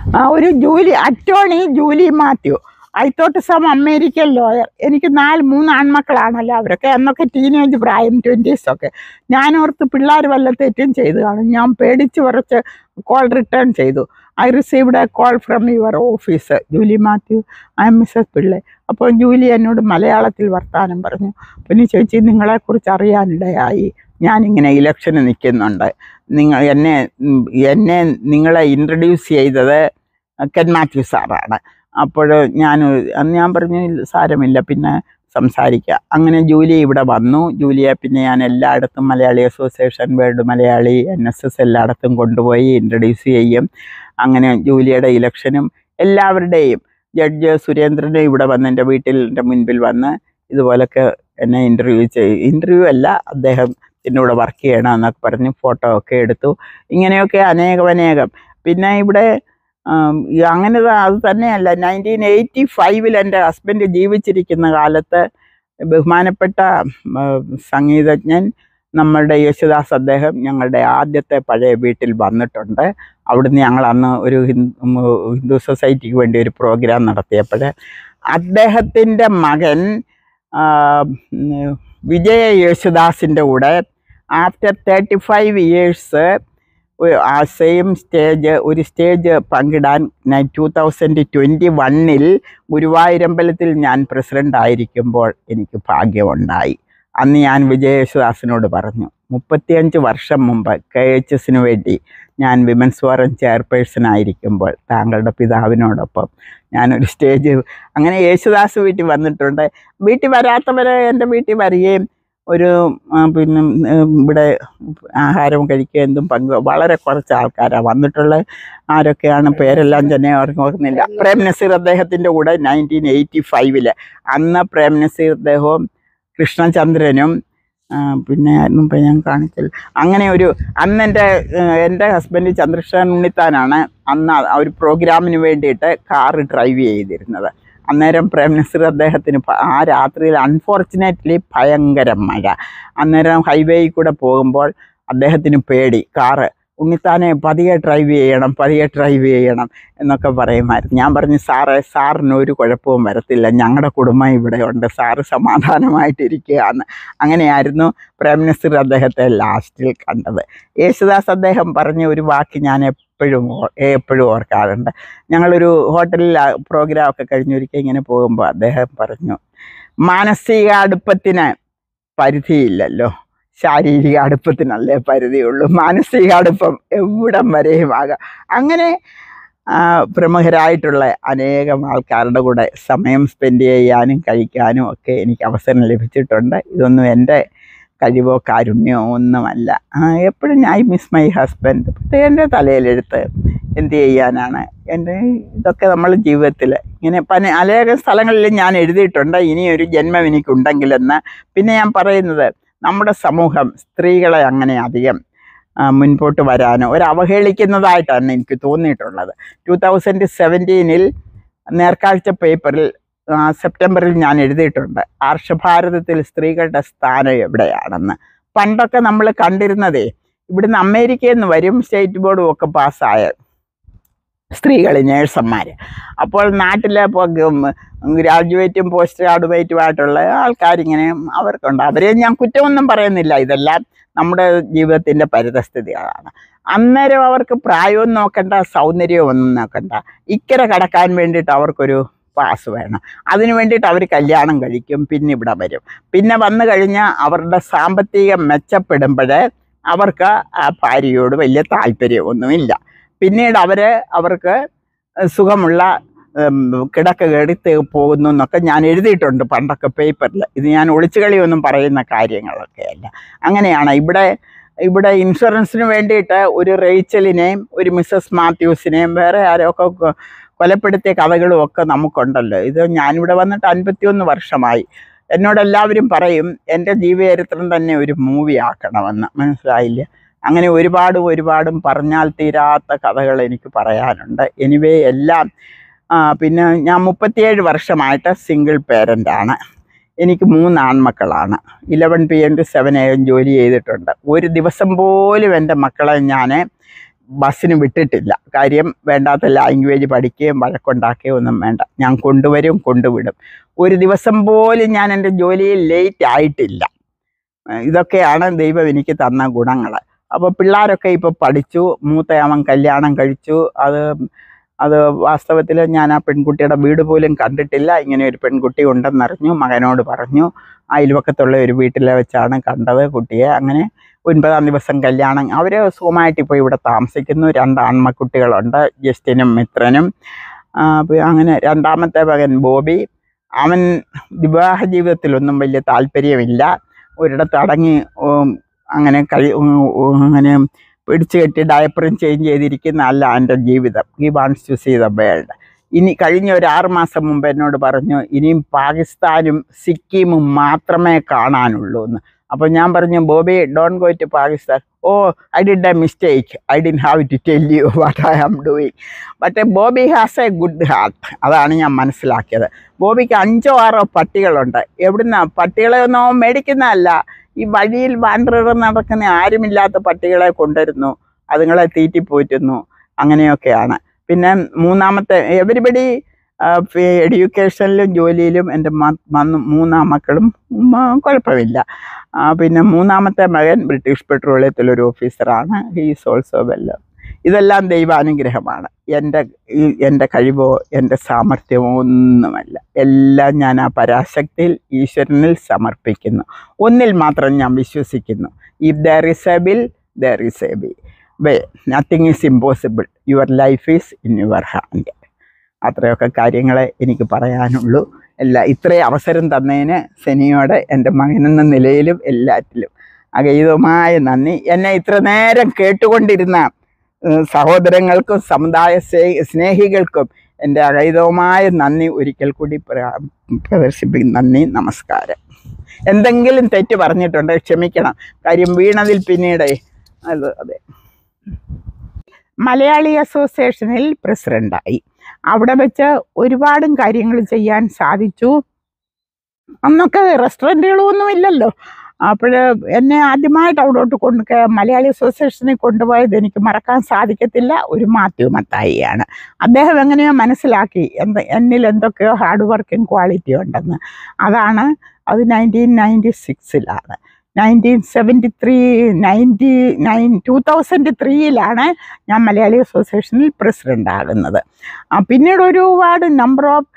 ആ ഒരു Julie attorney Julie Mathew I thought some American lawyer എനിക്ക് നാല് മൂന്ന് ആൺമക്കളാണല്ലോ അവരൊക്കെ അന്നൊക്കെ ടീനേജ് പ്രായം ട്വൻറ്റീസ് ഒക്കെ ഞാനോർത്ത് പിള്ളേർ വല്ല തെറ്റും ചെയ്തു കാണും ഞാൻ പേടിച്ച് കുറച്ച് കോൾ റിട്ടേൺ ചെയ്തു I received a call from your office Julie Mathew I'm Mrs Pillai അപ്പോൾ ജൂലി എന്നോട് മലയാളത്തിൽ വർത്താനം പറഞ്ഞു പിന്നെ ചേച്ചി നിങ്ങളെക്കുറിച്ച് അറിയാനിടയായി ഞാനിങ്ങനെ ഇലക്ഷന് നിൽക്കുന്നുണ്ട് നിങ്ങൾ എന്നെ ഉം, എന്നെ നിങ്ങളെ ഇൻട്രൊഡ്യൂസ് ചെയ്തത് കെൻ മാത്യു സാറാണ് അപ്പോൾ ഞാൻ അന്ന് ഞാൻ പറഞ്ഞു "ഇല്ല, സാരമില്ല പിന്നെ സംസാരിക്കാം അങ്ങനെ ജൂലി ഇവിടെ വന്നു ജൂലിയെ പിന്നെ ഞാൻ എല്ലായിടത്തും Malayali association world Malayali N S S എല്ലായിടത്തും കൊണ്ടുപോയി ഇൻട്രൊഡ്യൂസ് ചെയ്യും അങ്ങനെ ജൂലിയുടെ ഇലക്ഷനും എല്ലാവരുടെയും ജഡ്ജ് സുരേന്ദ്രനെ ഇവിടെ വന്ന് എൻ്റെ വീട്ടിൽ എൻ്റെ മുൻപിൽ വന്ന് ഇതുപോലൊക്കെ എന്നെ ഇൻ്റർവ്യൂ ചെയ്യും ഇൻ്റർവ്യൂ അല്ല അദ്ദേഹം എന്നോട് വർക്ക് ചെയ്യണം എന്നൊക്കെ പറഞ്ഞ് ഫോട്ടോ ഒക്കെ എടുത്തു ഇങ്ങനെയൊക്കെ അനേകം അനേകം പിന്നെ ഇവിടെ ആം, ഈ അങ്ങനെ ത- അത് തന്നെയല്ല നയൻറ്റീൻ എയ്റ്റി ഫൈവിൽ എൻ്റെ ഹസ്ബൻഡ് ജീവിച്ചിരിക്കുന്ന കാലത്ത് ബഹുമാനപ്പെട്ട ഉം, സംഗീതജ്ഞൻ നമ്മളുടെ യേശുദാസ് അദ്ദേഹം ഞങ്ങളുടെ ആദ്യത്തെ പഴയ വീട്ടിൽ വന്നിട്ടുണ്ട് അവിടുന്ന് ഞങ്ങൾ അന്ന് ഒരു ഹിന്ദു ഉം, ഹിന്ദു സൊസൈറ്റിക്ക് വേണ്ടി ഒരു പ്രോഗ്രാം നടത്തിയപ്പോൾ അദ്ദേഹത്തിൻ്റെ മകൻ ആ, ഉം, വിജയ യേശുദാസിൻ്റെ കൂടെ ആഫ്റ്റർ തേർട്ടി ഫൈവ് ഇയേഴ്സ് ആ സെയിം സ്റ്റേജ് ഒരു സ്റ്റേജ് പങ്കിടാൻ ടൂ തൗസൻഡ് ട്വൻറ്റി വണ്ണിൽ ഗുരുവായൂരമ്പലത്തിൽ ഞാൻ പ്രസിഡൻ്റ് ആയിരിക്കുമ്പോൾ എനിക്ക് ഭാഗ്യമുണ്ടായി അന്ന് ഞാൻ വിജയ യേശുദാസിനോട് പറഞ്ഞു മുപ്പത്തിയഞ്ച് വർഷം മുമ്പ് കെ എച്ച് എസിന് വേണ്ടി ഞാൻ വിമൻസ് ഫോറം ചെയർപേഴ്സൺ ആയിരിക്കുമ്പോൾ താങ്കളുടെ പിതാവിനോടൊപ്പം ഞാനൊരു സ്റ്റേജ് അങ്ങനെ യേശുദാസ് വീട്ടിൽ വന്നിട്ടുണ്ട് വീട്ടിൽ വരാത്തവരെ എൻ്റെ വീട്ടിൽ വരികയും ഒരു ആ, പിന്നെ ഉം, ഇവിടെ ആഹാരം കഴിക്കുക എന്തും പങ്ക് വളരെ കുറച്ച് ആൾക്കാരാണ് വന്നിട്ടുള്ളത് ആരൊക്കെയാണ് പേരെല്ലാം തന്നെ ഓർമ്മ ഓർക്കുന്നില്ല പ്രേം നസീർ അദ്ദേഹത്തിൻ്റെ കൂടെ നയൻറ്റീൻ എയ്റ്റി ഫൈവില് അന്ന് പ്രേം നസീർ അദ്ദേഹവും കൃഷ്ണചന്ദ്രനും ആ, പിന്നെ ആയിരുന്നു ഇപ്പം ഞാൻ കാണിച്ചില്ല അങ്ങനെ ഒരു അന്ന് എൻ്റെ എൻ്റെ ഹസ്ബൻഡ് ചന്ദ്രശേഖരൻ ഉണ്ണിത്താനാണ് അന്ന് ആ ഒരു പ്രോഗ്രാമിന് വേണ്ടിയിട്ട് കാറ് ഡ്രൈവ് ചെയ്തിരുന്നത് അന്നേരം പ്രേം നസീർ അദ്ദേഹത്തിന് പ- ആ രാത്രിയിൽ അൺഫോർച്ചുനേറ്റ്ലി ഭയങ്കര മഴ അന്നേരം ഹൈവേയിൽ കൂടെ പോകുമ്പോൾ അദ്ദേഹത്തിന് പേടി കാറ് ഉണ്ണിത്താനെ പതിയെ ഡ്രൈവ് ചെയ്യണം പതിയെ ഡ്രൈവ് ചെയ്യണം എന്നൊക്കെ പറയുമായിരുന്നു ഞാൻ പറഞ്ഞു സാറേ സാറിന് ഒരു കുഴപ്പവും വരത്തില്ല ഞങ്ങളുടെ കുടുംബം ഇവിടെ ഉണ്ട് സാറ് സമാധാനമായിട്ടിരിക്കുകയാണ് അങ്ങനെയായിരുന്നു പ്രേം നസീർ അദ്ദേഹത്തെ ലാസ്റ്റിൽ കണ്ടത് യേശുദാസ് അദ്ദേഹം പറഞ്ഞ ഒരു വാക്ക് ഞാൻ എപ്പോഴും ഓ- എപ്പോഴും ഓർക്കാറുണ്ട് ഞങ്ങളൊരു ഹോട്ടലിൽ പ്രോഗ്രാം ഒക്കെ കഴിഞ്ഞൊരിക്കൽ ഇങ്ങനെ പോകുമ്പോൾ അദ്ദേഹം പറഞ്ഞു മാനസിക അടുപ്പത്തിന് പരിധിയില്ലല്ലോ ശാരീരിക അടുപ്പത്തിനല്ലേ പരിധിയുള്ളൂ മാനസിക അടുപ്പം എവിടം വരെയും ആകാം അങ്ങനെ ആ, പ്രമുഖരായിട്ടുള്ള അനേകം ആൾക്കാരുടെ കൂടെ സമയം സ്പെൻഡ് ചെയ്യാനും കഴിക്കാനും ഒക്കെ എനിക്ക് അവസരം ലഭിച്ചിട്ടുണ്ട് ഇതൊന്നും എൻ്റെ കഴിവോ കാരുണ്യമോ ഒന്നുമല്ല എപ്പോഴും ഐ മിസ് മൈ ഹസ്ബൻഡ് പക്ഷേ എൻ്റെ തലയിലെടുത്ത് എന്ത് ചെയ്യാനാണ് എൻ്റെ ഇതൊക്കെ നമ്മൾ ജീവിതത്തിൽ ഇങ്ങനെ പല അനേകം സ്ഥലങ്ങളിൽ ഞാൻ എഴുതിയിട്ടുണ്ട് ഇനിയൊരു ജന്മം എനിക്കുണ്ടെങ്കിലെന്ന് പിന്നെ ഞാൻ പറയുന്നത് നമ്മുടെ സമൂഹം സ്ത്രീകളെ അങ്ങനെ അധികം ആ, മുൻപോട്ട് വരാനോ ഒരു അവഹേളിക്കുന്നതായിട്ടാണ് എനിക്ക് തോന്നിയിട്ടുള്ളത് ടു തൗസൻഡ് സെവൻറ്റീനിൽ നേർക്കാഴ്ച പേപ്പറിൽ ആ, സെപ്റ്റംബറിൽ ഞാൻ എഴുതിയിട്ടുണ്ട് ആർഷഭാരതത്തിൽ സ്ത്രീകളുടെ സ്ഥാനം എവിടെയാണെന്ന് പണ്ടൊക്കെ നമ്മൾ കണ്ടിരുന്നതേ ഇവിടുന്ന് അമേരിക്കയിൽ നിന്ന് വരും സ്റ്റേറ്റ് ബോർഡും ഒക്കെ പാസ്സായ സ്ത്രീകൾ നേഴ്സന്മാർ അപ്പോൾ നാട്ടിലെ ഗ്രാജുവേറ്റും പോസ്റ്റ് ഗ്രാജുവേറ്റുമായിട്ടുള്ള ആൾക്കാരിങ്ങനെ അവർക്കുണ്ട് അവരെ ഞാൻ കുറ്റമൊന്നും പറയുന്നില്ല ഇതെല്ലാം നമ്മുടെ ജീവിതത്തിൻ്റെ പരിതസ്ഥിതികളാണ് അന്നേരം അവർക്ക് പ്രായവും നോക്കണ്ട സൗന്ദര്യവും ഒന്നും നോക്കണ്ട ഇക്കരെ കടക്കാൻ വേണ്ടിയിട്ട് അവർക്കൊരു പാസ് വേണം അതിന് വേണ്ടിയിട്ട് അവർ കല്യാണം കഴിക്കും പിന്നെ ഇവിടെ വരും പിന്നെ വന്നു കഴിഞ്ഞാൽ അവരുടെ സാമ്പത്തികം മെച്ചപ്പെടുമ്പോൾ അവർക്ക് ആ ഭാര്യയോട് വലിയ താല്പര്യമൊന്നുമില്ല പിന്നീട് അവർ അവർക്ക് സുഖമുള്ള ഉം, കിടക്ക കെടുത്ത് പോകുന്നു എന്നൊക്കെ ഞാൻ എഴുതിയിട്ടുണ്ട് പണ്ടൊക്കെ പേപ്പറിൽ ഇത് ഞാൻ ഒളിച്ചുകളിയൊന്നും പറയുന്ന കാര്യങ്ങളൊക്കെയല്ല അങ്ങനെയാണ് ഇവിടെ ഇവിടെ ഇൻഷുറൻസിന് വേണ്ടിയിട്ട് ഒരു റേച്ചലിനെയും ഒരു മിസ്സസ് മാത്യൂസിനെയും വേറെ ആരൊക്കെ കൊ- കൊലപ്പെടുത്തിയ കഥകളും ഒക്കെ നമുക്കുണ്ടല്ലോ ഇത് ഞാനിവിടെ വന്നിട്ട് അൻപത്തിയൊന്ന് വർഷമായി എന്നോട് എല്ലാവരും പറയും എൻ്റെ ജീവചരിത്രം തന്നെ ഒരു മൂവി ആക്കണമെന്ന് മനസ്സിലായില്ല അങ്ങനെ ഒരുപാടും ഒരുപാടും പറഞ്ഞാൽ തീരാത്ത കഥകൾ എനിക്ക് പറയാനുണ്ട് എനിവേ എല്ലാം ആ, പിന്നെ ഞാൻ മുപ്പത്തിയേഴ് വർഷമായിട്ട് സിംഗിൾ പേരൻ്റാണ് എനിക്ക് മൂന്ന് ആൺമക്കളാണ് eleven P M two seven A M ജോലി ചെയ്തിട്ടുണ്ട് ഒരു ദിവസം പോലും എൻ്റെ മക്കളെ ഞാൻ ബസ്സിന് വിട്ടിട്ടില്ല കാര്യം വേണ്ടാത്ത ലാംഗ്വേജ് പഠിക്കുകയും വഴക്കുണ്ടാക്കുകയും ഒന്നും വേണ്ട ഞാൻ കൊണ്ടുവരും കൊണ്ടുവിടും ഒരു ദിവസം പോലും ഞാൻ എൻ്റെ ജോലിയിൽ ലേറ്റ് ആയിട്ടില്ല ഏഹ് ഇതൊക്കെയാണ് ദൈവം എനിക്ക് തന്ന ഗുണങ്ങൾ അപ്പോൾ പിള്ളേരൊക്കെ ഇപ്പോൾ പഠിച്ചു മൂത്തയവൻ കല്യാണം കഴിച്ചു അത് അത് വാസ്തവത്തിൽ ഞാൻ ആ പെൺകുട്ടിയുടെ വീട് പോലും കണ്ടിട്ടില്ല ഇങ്ങനെ ഒരു പെൺകുട്ടി ഉണ്ടെന്നറിഞ്ഞു മകനോട് പറഞ്ഞു അയൽവക്കത്തുള്ള ഒരു വീട്ടിലെ വെച്ചാണ് കണ്ടത് കുട്ടിയെ അങ്ങനെ ഒൻപതാം ദിവസം കല്യാണം അവർ സുഖമായിട്ട് ഇപ്പോൾ ഇവിടെ താമസിക്കുന്നു രണ്ട് ആൺമക്കുട്ടികളുണ്ട് ജസ്റ്റിനും മിത്രനും ആ, പി- അങ്ങനെ രണ്ടാമത്തെ മകൻ ബോബി അവൻ വിവാഹ ജീവിതത്തിലൊന്നും വലിയ താല്പര്യമില്ല ഒരിടത്ത് അടങ്ങി ഉം, അങ്ങനെ കഴി ഉം, ഉം, അങ്ങനെ പിടിച്ചു കെട്ടി ഡയപ്പറും ചേഞ്ച് ചെയ്തിരിക്കുന്ന അല്ല എൻ്റെ ജീവിതം ഈ wants to see the world ഇനി കഴിഞ്ഞ ഒരു ആറ് മാസം മുമ്പ് എന്നോട് പറഞ്ഞു ഇനിയും പാകിസ്ഥാനും സിക്കിമും മാത്രമേ കാണാനുള്ളൂ എന്ന് അപ്പോൾ ഞാൻ പറഞ്ഞു Bobby don't go to Pakistan oh I did a mistake I didn't have to tell you what I am doing but Bobby has a good heart അതാണ് ഞാൻ മനസ്സിലാക്കിയത് ബോബിക്ക് അഞ്ചോ ആറോ പട്ടികളുണ്ട് എവിടുന്ന പട്ടികളെ ഒന്നും അവൻ മേടിക്കുന്നതല്ല ഈ വഴിയിൽ വാൻഡ്രർ നടക്കുന്ന ആരുമില്ലാത്ത പട്ടികളെ കൊണ്ടുവരുന്നു അതുങ്ങളെ തീറ്റിപ്പോറ്റുന്നു അങ്ങനെയൊക്കെയാണ് പിന്നെ മൂന്നാമത്തെ എവരിബഡി എഡ്യൂക്കേഷനിലും ജോലിയിലും എൻ്റെ മ- മന്ന് മൂന്നാം മക്കളും ഉം, ആ, കുഴപ്പമില്ല ആ, പിന്നെ മൂന്നാമത്തെ മകൻ ബ്രിട്ടീഷ് പെട്രോളിയത്തിലൊരു ഓഫീസറാണ് ഹീസ് ഓൾസോ വെൽ ഇതെല്ലാം ദൈവാനുഗ്രഹമാണ് എൻ്റെ ഈ- എൻ്റെ കഴിവോ എൻ്റെ സാമർഥ്യമോ ഒന്നുമല്ല എല്ലാം ഞാൻ ആ പരാശക്തിയിൽ ഈശ്വരനിൽ സമർപ്പിക്കുന്നു ഒന്നിൽ മാത്രം ഞാൻ വിശ്വസിക്കുന്നു if there is a will there is a be way nothing is impossible your life is in your hand അത്രയൊക്കെ കാര്യങ്ങളെ എനിക്ക് പറയാനുള്ളൂ എല്ലാ ഇത്രയും അവസരം തന്നതിന് സെനിയോടെ എൻ്റെ മകനെന്ന നിലയിലും എല്ലാറ്റിലും അഗൈതമായ നന്ദി എന്നെ ഇത്ര നേരം കേട്ടുകൊണ്ടിരുന്ന ഏഹ്, സഹോദരങ്ങൾക്കും സമുദായ സ്നേ- സ്നേഹികൾക്കും എൻ്റെ അഗൈതവുമായ നന്ദി ഒരിക്കൽ കൂടി പ്ര- പ്രദർശിപ്പിക്കും നന്ദി നമസ്കാരം എന്തെങ്കിലും തെറ്റ് പറഞ്ഞിട്ടുണ്ട് ക്ഷമിക്കണം കാര്യം വീണതിൽ പിന്നീട് അത് അതെ മലയാളി അസോസിയേഷനിൽ പ്രസിഡൻ്റായി അവിടെ വെച്ച് ഒരുപാടും കാര്യങ്ങൾ ചെയ്യാൻ സാധിച്ചു അന്നൊക്കെ റെസ്റ്റോറൻറ്റുകളൊന്നും ഇല്ലല്ലോ അപ്പോൾ എന്നെ ആദ്യമായിട്ട് അവിടോട്ട് കൊണ്ട് കേ- മലയാളി അസോസിയേഷനിൽ കൊണ്ടുപോയത് എനിക്ക് മറക്കാൻ സാധിക്കത്തില്ല ഒരു മാത്യു മത്തായിയാണ് അദ്ദേഹം എങ്ങനെയോ മനസ്സിലാക്കി എന്ത് എന്നിൽ എന്തൊക്കെയോ ഹാർഡ് വർക്കിംഗ് ക്വാളിറ്റി ഉണ്ടെന്ന് അതാണ് അത് നയൻറ്റീൻ നയൻറ്റി സിക്സിലാണ് nineteen seventy three ninety nine two thousand ത്രീയിലാണ് ഞാൻ മലയാളി അസോസിയേഷനിൽ പ്രസിഡൻ്റ് ആകുന്നത് ആ, പിന്നീട് ഒരുപാട് നമ്പർ ഓഫ്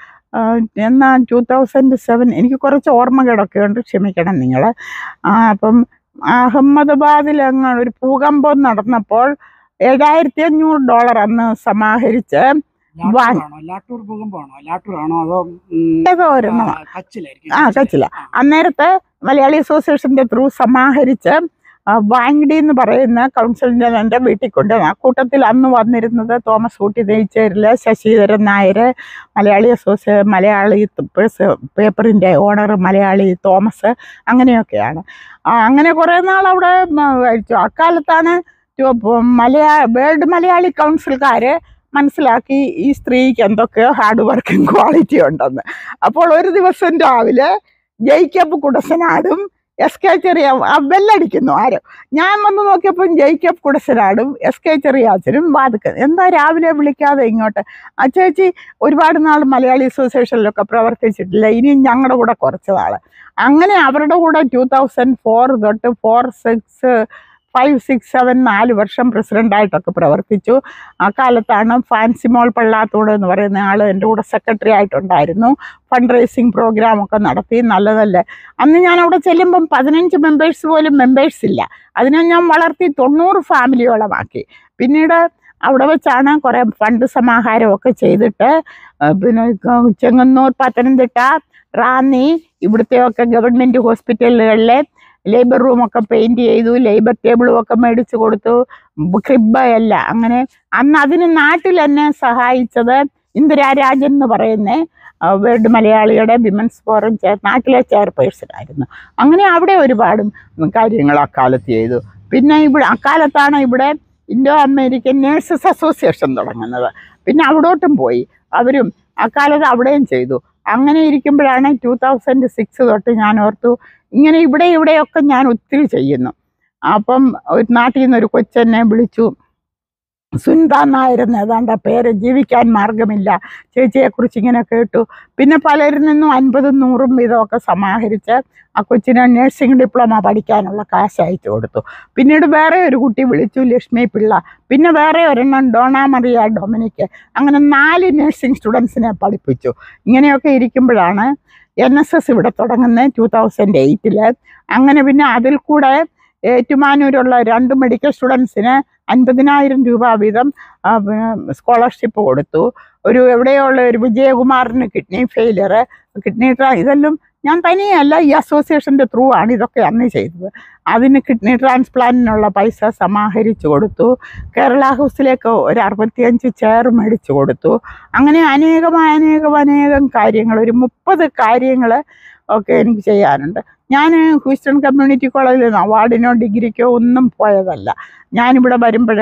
എന്നാൽ ടു തൗസൻഡ് സെവൻ എനിക്ക് കുറച്ച് ഓർമ്മകളൊക്കെ ഉണ്ട് ക്ഷമിക്കണം നിങ്ങൾ അപ്പം അഹമ്മദാബാദിൽ അങ്ങ് ഒരു ഭൂകമ്പം നടന്നപ്പോൾ ഏഴായിരത്തി അഞ്ഞൂറ് ഡോളർ അന്ന് സമാഹരിച്ച് വാൻ. ലാട്ടൂർ ആണോ ലാട്ടൂർ ഭൂകമ്പമാണോ ലാട്ടൂർ ആണോ അതോ ഉം, ഏതോ ഒരെണ്ണം ആ, കച്ചിലായിരിക്കും ആ, കച്ചില. ആ. അന്നേരത്തെ മലയാളി അസോസിയേഷൻ്റെ ത്രൂ സമാഹരിച്ച് ആ, വാങ്ടി എന്ന് പറയുന്ന കൗൺസിലിൻ്റെ എൻ്റെ വീട്ടിൽ കൊണ്ട് ആ കൂട്ടത്തിൽ അന്ന് വന്നിരുന്നത് തോമസ് ഊട്ടി നെയ്ച്ചേരിൽ ശശിധരൻ നായർ മലയാളി അസോസിയേ മലയാളി പേപ്പറിൻ്റെ ഓണർ മലയാളി തോമസ് അങ്ങനെയൊക്കെയാണ് ആ, അങ്ങനെ കുറേ നാൾ അവിടെ മ, കഴിച്ചു അക്കാലത്താണ് ടു- പ- മലയാ വേൾഡ് മലയാളി കൗൺസിൽക്കാർ മനസ്സിലാക്കി ഈ സ്ത്രീക്ക് എന്തൊക്കെയോ ഹാർഡ് വർക്കിംഗ് ക്വാളിറ്റി ഉണ്ടെന്ന് അപ്പോൾ ഒരു ദിവസം രാവിലെ ജയിക്കപ്പ് കുടസനാടും എസ് കെ ചെറിയ ആ ബെല്ലടിക്കുന്നു ആരോ ഞാൻ വന്ന് നോക്കിയപ്പോൾ ജയിക്കപ്പ് കുടസനാടും എസ് കെ ചെറിയാച്ചനും വാതുക്കുന്നു എന്താ രാവിലെ വിളിക്കാതെ ഇങ്ങോട്ട് ആ ചേച്ചി ഒരുപാട് നാൾ മലയാളി അസോസിയേഷനിലൊക്കെ പ്രവർത്തിച്ചിട്ടില്ല ഇനിയും ഞങ്ങളുടെ കൂടെ കുറച്ച് നാൾ അങ്ങനെ അവരുടെ കൂടെ ടൂ തൗസൻഡ് ഫോർ തൊട്ട് four six five six seven നാല് വർഷം പ്രസിഡൻ്റായിട്ടൊക്കെ പ്രവർത്തിച്ചു ആ കാലത്താണ് ഫാൻസിമോൾ പള്ളാത്തോട് എന്ന് പറയുന്ന ആൾ എൻ്റെ കൂടെ സെക്രട്ടറി ആയിട്ടുണ്ടായിരുന്നു ഫണ്ട് റേസിംഗ് പ്രോഗ്രാമൊക്കെ നടത്തി നല്ല നല്ല അന്ന് ഞാൻ അവിടെ ചെല്ലുമ്പം പതിനഞ്ച് മെമ്പേഴ്സ് പോലും മെമ്പേഴ്സ് ഇല്ല അതിനെ ഞാൻ വളർത്തി തൊണ്ണൂറ് ഫാമിലിയോളമാക്കി പിന്നീട് അവിടെ വെച്ചാണ് കുറേ ഫണ്ട് സമാഹാരമൊക്കെ ചെയ്തിട്ട് ആ, പിന്നെ ക- ചെങ്ങന്നൂർ പത്തനംതിട്ട റാന്നി ഇവിടുത്തെയൊക്കെ ഗവൺമെൻറ് ഹോസ്പിറ്റലുകളിലെ ലേബർ റൂമൊക്കെ പെയിൻറ് ചെയ്തു ലേബർ ടേബിളും ഒക്കെ മേടിച്ചു കൊടുത്തു ക്രിബയല്ല അങ്ങനെ അന്ന് അതിന് നാട്ടിൽ എന്നെ സഹായിച്ചത് ഇന്ദിരാ രാജൻ എന്ന് പറയുന്ന ആ, വേൾഡ് മലയാളിയുടെ വിമൻസ് ഫോറം ചെ നാട്ടിലെ ചെയർപേഴ്സൺ ആയിരുന്നു അങ്ങനെ അവിടെ ഒരുപാട് കാര്യങ്ങൾ അക്കാലത്ത് ചെയ്തു പിന്നെ ഇവിടെ അക്കാലത്താണ് ഇവിടെ ഇൻഡോ അമേരിക്കൻ നേഴ്സസ് അസോസിയേഷൻ തുടങ്ങുന്നത് പിന്നെ അവിടോട്ടും പോയി അവരും അക്കാലത്ത് അവിടെയും ചെയ്തു അങ്ങനെ ഇരിക്കുമ്പോഴാണ് ടൂ തൗസൻഡ് സിക്സ് തൊട്ട് ഞാൻ ഓർത്തു ഇങ്ങനെ ഇവിടെ ഇവിടെയൊക്കെ ഞാൻ ഒത്തിരി ചെയ്യുന്നു അപ്പം ഒരു നാട്ടിൽ നിന്ന് ഒരു കൊച്ചെന്നെ വിളിച്ചു സുനിത നായരെന്ന് ഏതാണ്ട് ആ പേര് ജീവിക്കാൻ മാർഗമില്ല ചേച്ചിയെക്കുറിച്ച് ഇങ്ങനെ കേട്ടു പിന്നെ പലരിൽ നിന്നും അൻപതും നൂറും വീതമൊക്കെ സമാഹരിച്ച് ആ കൊച്ചിന് നഴ്സിംഗ് ഡിപ്ലോമ പഠിക്കാനുള്ള കാശ് അയച്ചു കൊടുത്തു പിന്നീട് വേറെ ഒരു കുട്ടി വിളിച്ചു ലക്ഷ്മി പിള്ള പിന്നെ വേറെ ഒരെണ്ണം ഡോണ മറിയ ഡൊമിനിക്ക് അങ്ങനെ നാല് നഴ്സിംഗ് സ്റ്റുഡൻസിനെ പഠിപ്പിച്ചു ഇങ്ങനെയൊക്കെ ഇരിക്കുമ്പോഴാണ് എൻ എസ് എസ് ഇവിടെ തുടങ്ങുന്നത് ടൂ തൗസൻഡ് എയ്റ്റിൽ അങ്ങനെ പിന്നെ അതിൽ കൂടെ ഏറ്റുമാനൂരുള്ള രണ്ട് മെഡിക്കൽ സ്റ്റുഡൻസിന് അൻപതിനായിരം രൂപ വീതം സ്കോളർഷിപ്പ് കൊടുത്തു ഒരു എവിടെയോ ഉള്ള ഒരു വിജയകുമാറിന് കിഡ്നി ഫെയിലിയർ കിഡ്നി ട്രാ ഇതെല്ലാം ഞാൻ തനിയല്ല ഈ അസോസിയേഷൻ്റെ ത്രൂ ആണ് ഇതൊക്കെ അന്ന് ചെയ്തത് അതിന് കിഡ്നി ട്രാൻസ്പ്ലാന്റിനുള്ള പൈസ സമാഹരിച്ചു കൊടുത്തു കേരള ഹൗസിലേക്ക് ഒരു അറുപത്തിയഞ്ച് ചെയർ മേടിച്ചു കൊടുത്തു അങ്ങനെ അനേകം അനേകം അനേകം കാര്യങ്ങൾ ഒരു മുപ്പത് കാര്യങ്ങൾ ഒക്കെ എനിക്ക് ചെയ്യാനുണ്ട് ഞാൻ ഹൂസ്റ്റൺ കമ്മ്യൂണിറ്റി കോളേജിൽ നിന്ന് അവാർഡിനോ ഡിഗ്രിക്കോ ഒന്നും പോയതല്ല ഞാനിവിടെ വരുമ്പോൾ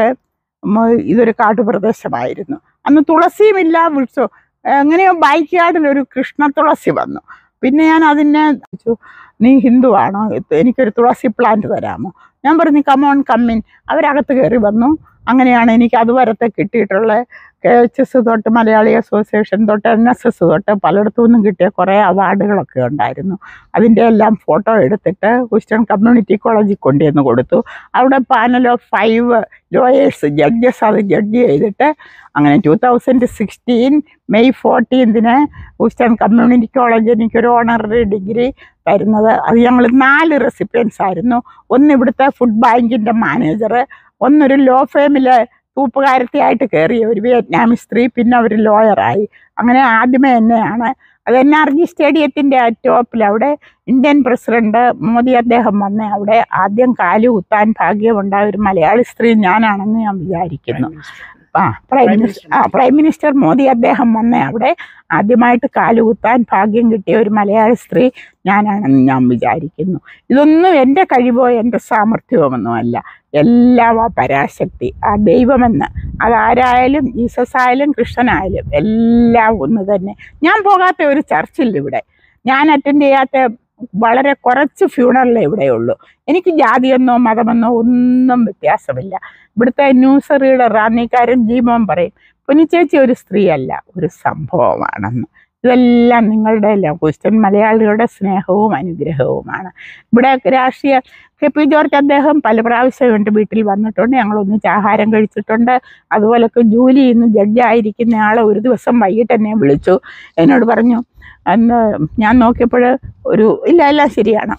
ഇതൊരു കാട്ടുപ്രദേശമായിരുന്നു അന്ന് തുളസിയുമില്ല വൃക്ഷോ എങ്ങനെയോ ബൈക്ക് യാർഡിൽ ഒരു കൃഷ്ണ തുളസി വന്നു പിന്നെ ഞാൻ അതിനെ ചോദിച്ചു, നീ ഹിന്ദുവാണോ എനിക്കൊരു തുളസി പ്ലാന്റ് തരാമോ ഞാൻ പറഞ്ഞു കമോൺ കമ്മിൻ അവരകത്ത് കയറി വന്നു അങ്ങനെയാണ് എനിക്ക് അതുവരത്തെ കിട്ടിയിട്ടുള്ളത് കെ എച്ച് എസ് തൊട്ട് മലയാളി അസോസിയേഷൻ തൊട്ട് എൻ എസ് എസ് തൊട്ട് പലയിടത്തു നിന്നും കിട്ടിയ കുറേ അവാർഡുകളൊക്കെ ഉണ്ടായിരുന്നു അതിൻ്റെ എല്ലാം ഫോട്ടോ എടുത്തിട്ട് ഹൂസ്റ്റൺ കമ്മ്യൂണിറ്റി കോളേജിൽ കൊണ്ടുവന്ന് കൊടുത്തു അവിടെ panel of five lawyers judges അത് ജഡ്ജ് ചെയ്തിട്ട് അങ്ങനെ ടൂ തൗസൻഡ് സിക്സ്റ്റീൻ മെയ് ഫോർട്ടീൻതിന് ഹൂസ്റ്റൺ കമ്മ്യൂണിറ്റി കോളേജ് എനിക്കൊരു ഓണററി ഡിഗ്രി തരുന്നത് അത് ഞങ്ങൾ നാല് റെസിപ്പിയൻസ് ആയിരുന്നു ഒന്ന് ഇവിടുത്തെ ഫുഡ് ബാങ്കിൻ്റെ മാനേജർ ഒന്നൊരു ലോ ഫേമിലെ തൂപ്പുകാരത്തിയായിട്ട് കയറിയ ഒരു വിയറ്റ്നാമിസ് സ്ത്രീ പിന്നെ ഒരു ലോയറായി അങ്ങനെ ആദ്യമേ എന്നെയാണ് അത് എൻ ആർ ജി സ്റ്റേഡിയത്തിൻ്റെ ആ ടോപ്പിൽ അവിടെ ഇന്ത്യൻ പ്രസിഡന്റ് മോദി അദ്ദേഹം വന്ന് അവിടെ ആദ്യം കാല് കുത്താൻ ഭാഗ്യമുണ്ടായ ഒരു മലയാളി സ്ത്രീ ഞാനാണെന്ന് ഞാൻ വിചാരിക്കുന്നു ആ പ്രൈം Prime മിനിസ്റ്റർ Minister. ആ പ്രൈം മിനിസ്റ്റർ മോദി അദ്ദേഹം വന്ന് അവിടെ ആദ്യമായിട്ട് കാലുകുത്താൻ ഭാഗ്യം കിട്ടിയ ഒരു മലയാളി സ്ത്രീ ഞാനാണെന്ന് ഞാൻ വിചാരിക്കുന്നു ഇതൊന്നും എൻ്റെ കഴിവോ എൻ്റെ സാമർഥ്യമൊന്നുമല്ല എല്ലാം ആ പരാശക്തി ആ ദൈവമെന്ന് അതാരായാലും ജീസസ് ആയാലും കൃഷ്ണനായാലും എല്ലാം ഒന്ന് തന്നെ ഞാൻ പോകാത്ത ഒരു ചർച്ചില്ല ഇവിടെ ഞാൻ അറ്റൻഡ് ചെയ്യാത്ത വളരെ കുറച്ച് ഫ്യൂണറലേ ഇവിടെയുള്ളൂ എനിക്ക് ജാതിയെന്നോ മതമെന്നോ ഒന്നും വ്യത്യാസമില്ല ഇവിടുത്തെ ന്യൂസ് റീഡർ റാന്നിക്കാരൻ ജീമോൻ പറയും പൊന്നിച്ചേച്ചി ഒരു സ്ത്രീയല്ല ഒരു സംഭവമാണെന്ന് ഇതെല്ലാം നിങ്ങളുടെ എല്ലാം ക്രിസ്ത്യൻ മലയാളികളുടെ സ്നേഹവും അനുഗ്രഹവുമാണ് ഇവിടെ രാഷ്ട്രീയ കെ പി ജോർജ് അദ്ദേഹം പല പ്രാവശ്യം എൻ്റെ വീട്ടിൽ വന്നിട്ടുണ്ട് ഞങ്ങൾ ഒന്നിച്ച് ആഹാരം കഴിച്ചിട്ടുണ്ട് അതുപോലൊക്കെ ജോലി ഇന്ന് ജഡ്ജായിരിക്കുന്ന ആളെ ഒരു ദിവസം വൈകിട്ട് എന്നെ വിളിച്ചു എന്നോട് പറഞ്ഞു അന്ന് ഞാൻ നോക്കിയപ്പോൾ ഒരു ഇല്ല എല്ലാം ശരിയാണ്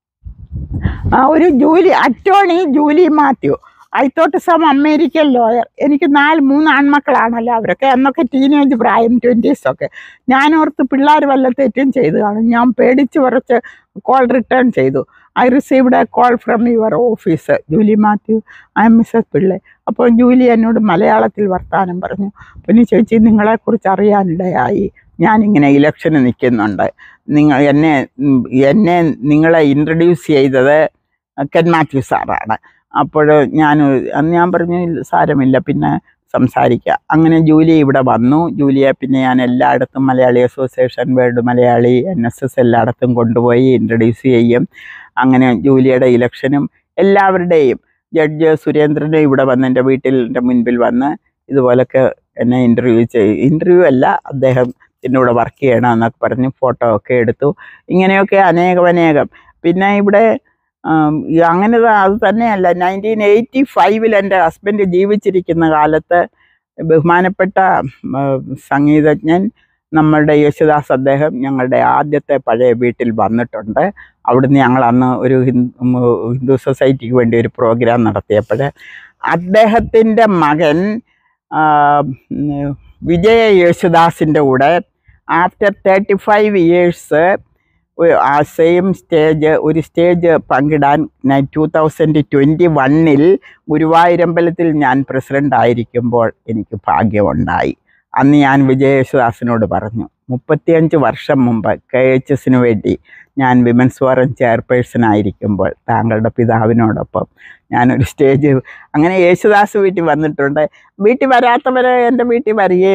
ആ ഒരു Julie attorney Julie Mathew I thought some American lawyer എനിക്ക് നാല് മൂന്ന് ആൺമക്കളാണല്ലോ അവരൊക്കെ അന്നൊക്കെ ടീനേജ് പ്രായം ട്വൻറ്റീസൊക്കെ ഞാൻ ഓർത്ത് പിള്ളേർ വല്ല തെറ്റും ചെയ്തു കാണും ഞാൻ പേടിച്ച് കുറച്ച് കോൾ റിട്ടേൺ ചെയ്തു I received a call from your office Julie Mathew I'm Mrs Pillai അപ്പോൾ ജൂലി എന്നോട് മലയാളത്തിൽ വർത്താനം പറഞ്ഞു പിന്നെ ചേച്ചി നിങ്ങളെക്കുറിച്ച് അറിയാനിടയായി ഞാനിങ്ങനെ ഇലക്ഷന് നിൽക്കുന്നുണ്ട് നിങ്ങൾ എന്നെ ഉം, എന്നെ നിങ്ങളെ ഇൻട്രൊഡ്യൂസ് ചെയ്തത് കെൻ മാത്യു സാറാണ് അപ്പോൾ ഞാൻ അന്ന് ഞാൻ പറഞ്ഞു "ഇല്ല, സാരമില്ല പിന്നെ സംസാരിക്കാം അങ്ങനെ ജൂലി ഇവിടെ വന്നു ജൂലിയെ പിന്നെ ഞാൻ എല്ലായിടത്തും Malayali association world Malayali N S S എല്ലായിടത്തും കൊണ്ടുപോയി ഇൻട്രൊഡ്യൂസ് ചെയ്യും അങ്ങനെ ജൂലിയുടെ ഇലക്ഷനും എല്ലാവരുടെയും ജഡ്ജ് സുരേന്ദ്രനും ഇവിടെ വന്ന് എൻ്റെ വീട്ടിൽ മുൻപിൽ വന്ന് ഇതുപോലൊക്കെ എന്നെ ഇൻ്റർവ്യൂ ചെയ്യും ഇൻ്റർവ്യൂ അല്ല അദ്ദേഹം എന്നോട് വർക്ക് ചെയ്യണം എന്നൊക്കെ പറഞ്ഞ് ഫോട്ടോ ഒക്കെ എടുത്തു ഇങ്ങനെയൊക്കെ അനേകം അനേകം പിന്നെ ഇവിടെ ആം, ഈ അങ്ങനെ ത- അത് തന്നെയല്ല നയൻറ്റീൻ എയ്റ്റി ഫൈവിൽ എൻ്റെ ഹസ്ബൻഡ് ജീവിച്ചിരിക്കുന്ന കാലത്ത് ബഹുമാനപ്പെട്ട ഉം, സംഗീതജ്ഞൻ നമ്മളുടെ യേശുദാസ് അദ്ദേഹം ഞങ്ങളുടെ ആദ്യത്തെ പഴയ വീട്ടിൽ വന്നിട്ടുണ്ട് അവിടുന്ന് ഞങ്ങൾ അന്ന് ഒരു ഹിന്ദു ഉം, ഹിന്ദു സൊസൈറ്റിക്ക് വേണ്ടി ഒരു പ്രോഗ്രാം നടത്തിയപ്പോൾ അദ്ദേഹത്തിൻ്റെ മകൻ ആ, ഉം, വിജയ യേശുദാസിൻ്റെ കൂടെ ആഫ്റ്റർ തേർട്ടി ഫൈവ് ഇയേഴ്സ് ആ സെയിം സ്റ്റേജ് ഒരു സ്റ്റേജ് പങ്കിടാൻ ടൂ തൗസൻഡ് ട്വൻറ്റി വണ്ണിൽ ഗുരുവായൂരമ്പലത്തിൽ ഞാൻ പ്രസിഡൻ്റ് ആയിരിക്കുമ്പോൾ എനിക്ക് ഭാഗ്യമുണ്ടായി അന്ന് ഞാൻ വിജയ യേശുദാസിനോട് പറഞ്ഞു മുപ്പത്തിയഞ്ച് വർഷം മുമ്പ് കെ എച്ച് എസിന് വേണ്ടി ഞാൻ വിമൻസ് ഫോറം ചെയർപേഴ്സൺ ആയിരിക്കുമ്പോൾ താങ്കളുടെ പിതാവിനോടൊപ്പം ഞാനൊരു സ്റ്റേജ് അങ്ങനെ യേശുദാസ് വീട്ടിൽ വന്നിട്ടുണ്ട് വീട്ടിൽ വരാത്തവർ എൻ്റെ വീട്ടിൽ വരികയും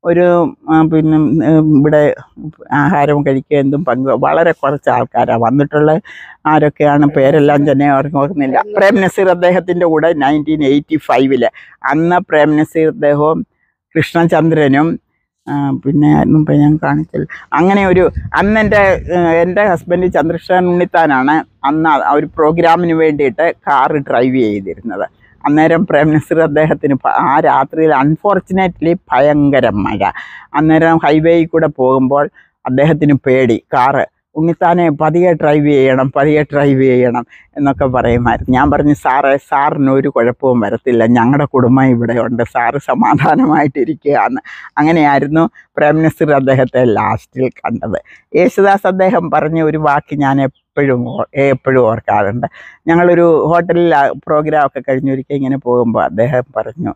ഒരു ആ, പിന്നെ ഉം, ഇവിടെ ആഹാരം കഴിക്കുക എന്തും പങ്കു വളരെ കുറച്ച് ആൾക്കാരാണ് വന്നിട്ടുള്ള ആരൊക്കെയാണ് പേരെല്ലാം തന്നെ ഓർമ്മ ഓർക്കുന്നില്ല പ്രേം നസീർ അദ്ദേഹത്തിൻ്റെ കൂടെ നയൻറ്റീൻ എയ്റ്റി ഫൈവില് അന്ന് പ്രേം നസീർ അദ്ദേഹവും കൃഷ്ണചന്ദ്രനും ആ, പിന്നെ ആയിരുന്നു ഇപ്പം ഞാൻ കാണിച്ചില്ല അങ്ങനെ ഒരു അന്ന് എൻ്റെ എൻ്റെ ഹസ്ബൻഡ് ചന്ദ്രശേഖരൻ ഉണ്ണിത്താനാണ് അന്ന് ആ ഒരു പ്രോഗ്രാമിന് വേണ്ടിയിട്ട് കാറ് ഡ്രൈവ് ചെയ്തിരുന്നത് അന്നേരം പ്രേം നസീർ അദ്ദേഹത്തിന് പ- ആ രാത്രിയിൽ അൺഫോർച്ചുനേറ്റ്ലി ഭയങ്കര മഴ അന്നേരം ഹൈവേയിൽ കൂടെ പോകുമ്പോൾ അദ്ദേഹത്തിന് പേടി കാറ് ഉണ്ണിത്താനെ പതിയെ ഡ്രൈവ് ചെയ്യണം പതിയെ ഡ്രൈവ് ചെയ്യണം എന്നൊക്കെ പറയുമായിരുന്നു ഞാൻ പറഞ്ഞു സാറേ സാറിന് ഒരു കുഴപ്പവും വരത്തില്ല ഞങ്ങളുടെ കുടുംബം ഇവിടെ ഉണ്ട് സാറ് സമാധാനമായിട്ടിരിക്കുകയാണ് അങ്ങനെയായിരുന്നു പ്രേം നസീർ അദ്ദേഹത്തെ ലാസ്റ്റിൽ കണ്ടത് യേശുദാസ് അദ്ദേഹം പറഞ്ഞ ഒരു വാക്ക് ഞാൻ എപ്പോഴും ഓ- എപ്പോഴും ഓർക്കാറുണ്ട് ഞങ്ങളൊരു ഹോട്ടലിൽ പ്രോഗ്രാം ഒക്കെ കഴിഞ്ഞൊരിക്കൽ ഇങ്ങനെ പോകുമ്പോൾ അദ്ദേഹം പറഞ്ഞു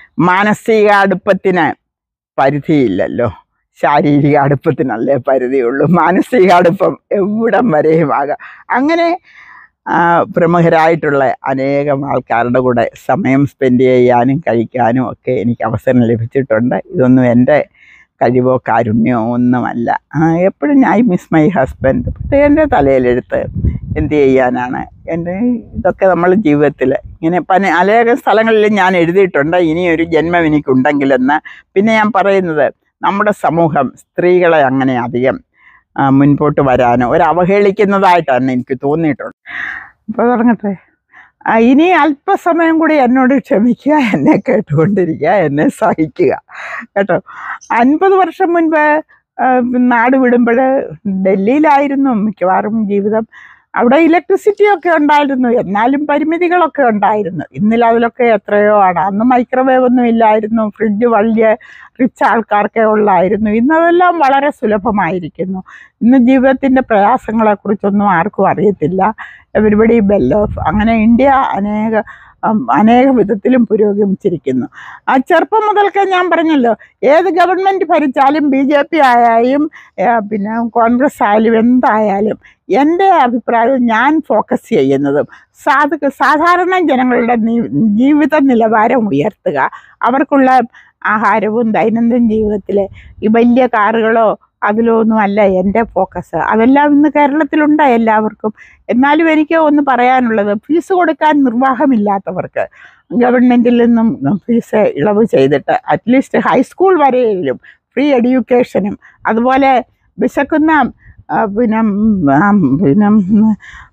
മാനസിക അടുപ്പത്തിന് പരിധിയില്ലല്ലോ ശാരീരിക അടുപ്പത്തിനല്ലേ പരിധിയുള്ളൂ മാനസിക അടുപ്പം എവിടം വരെയും ആകാം അങ്ങനെ ആ, പ്രമുഖരായിട്ടുള്ള അനേകം ആൾക്കാരുടെ കൂടെ സമയം സ്പെൻഡ് ചെയ്യാനും കഴിക്കാനും ഒക്കെ എനിക്ക് അവസരം ലഭിച്ചിട്ടുണ്ട് ഇതൊന്നും എൻ്റെ കഴിവോ കാരുണ്യമോ ഒന്നുമല്ല എപ്പോഴും ഐ മിസ് മൈ ഹസ്ബൻഡ് പക്ഷേ എൻ്റെ തലയിലെടുത്ത് എന്ത് ചെയ്യാനാണ് എൻ്റെ ഇതൊക്കെ നമ്മൾ ജീവിതത്തിൽ ഇങ്ങനെ പല അനേകം സ്ഥലങ്ങളിൽ ഞാൻ എഴുതിയിട്ടുണ്ട് ഇനിയൊരു ജന്മം എനിക്കുണ്ടെങ്കിലെന്ന് പിന്നെ ഞാൻ പറയുന്നത് നമ്മുടെ സമൂഹം സ്ത്രീകളെ അങ്ങനെ അധികം ആ, മുൻപോട്ട് വരാനോ ഒരു അവഹേളിക്കുന്നതായിട്ടാണ് എനിക്ക് തോന്നിയിട്ടുണ്ട് അപ്പോൾ തുടങ്ങട്ടെ ആ, ഇനി അല്പസമയം കൂടി എന്നോട് ക്ഷമിക്കുക എന്നെ കേട്ടുകൊണ്ടിരിക്കുക എന്നെ സഹിക്കുക കേട്ടോ അൻപത് വർഷം മുൻപ് ആ, നാട് വിടുമ്പോൾ ഡൽഹിയിലായിരുന്നു മിക്കവാറും ജീവിതം അവിടെ ഇലക്ട്രിസിറ്റി ഒക്കെ ഉണ്ടായിരുന്നു എന്നാലും പരിമിതികളൊക്കെ ഉണ്ടായിരുന്നു ഇന്നിൽ അതിലൊക്കെ എത്രയോ ആണ് അന്ന് മൈക്രോവേവ് ഒന്നും ഇല്ലായിരുന്നു ഫ്രിഡ്ജ് വലിയ റിച്ച് ആൾക്കാർക്കേ ഉള്ളായിരുന്നു ഇന്നതെല്ലാം വളരെ സുലഭമായിരിക്കുന്നു ഇന്ന് ജീവിതത്തിൻ്റെ പ്രയാസങ്ങളെക്കുറിച്ചൊന്നും ആർക്കും അറിയത്തില്ല എവരിബഡി ബെൽ ഓഫ് അങ്ങനെ ഇന്ത്യ അനേക ഉം, അനേക വിധത്തിലും പുരോഗമിച്ചിരിക്കുന്നു ആ ചെറുപ്പം മുതൽക്കേ ഞാൻ പറഞ്ഞല്ലോ ഏത് ഗവൺമെൻറ് ഭരിച്ചാലും ബി ജെ പി ആയാലും ഏ, പിന്നെ കോൺഗ്രസ് ആയാലും എന്തായാലും എൻ്റെ അഭിപ്രായം ഞാൻ ഫോക്കസ് ചെയ്യുന്നതും സാധ സാധാരണ ജനങ്ങളുടെ നീ- ജീവിത നിലവാരം ഉയർത്തുക അവർക്കുള്ള ആഹാരവും ദൈനംദിന ജീവിതത്തിലെ ഈ വലിയ കാറുകളോ അതിലോ ഒന്നും അല്ല എൻ്റെ ഫോക്കസ് അതെല്ലാം ഇന്ന് കേരളത്തിലുണ്ട് എല്ലാവർക്കും എന്നാലും എനിക്ക് ഒന്ന് പറയാനുള്ളത് ഫീസ് കൊടുക്കാൻ നിർവാഹമില്ലാത്തവർക്ക് ഗവൺമെൻറ്റിൽ നിന്നും ഫീസ് ഇളവ് ചെയ്തിട്ട് അറ്റ്ലീസ്റ്റ് ഹൈസ്കൂൾ വരെയെങ്കിലും ഫ്രീ എഡ്യൂക്കേഷനും അതുപോലെ വിശക്കുന്ന ആ, പിന്നെ ഉം, ആ, പിന്നെ ഉം,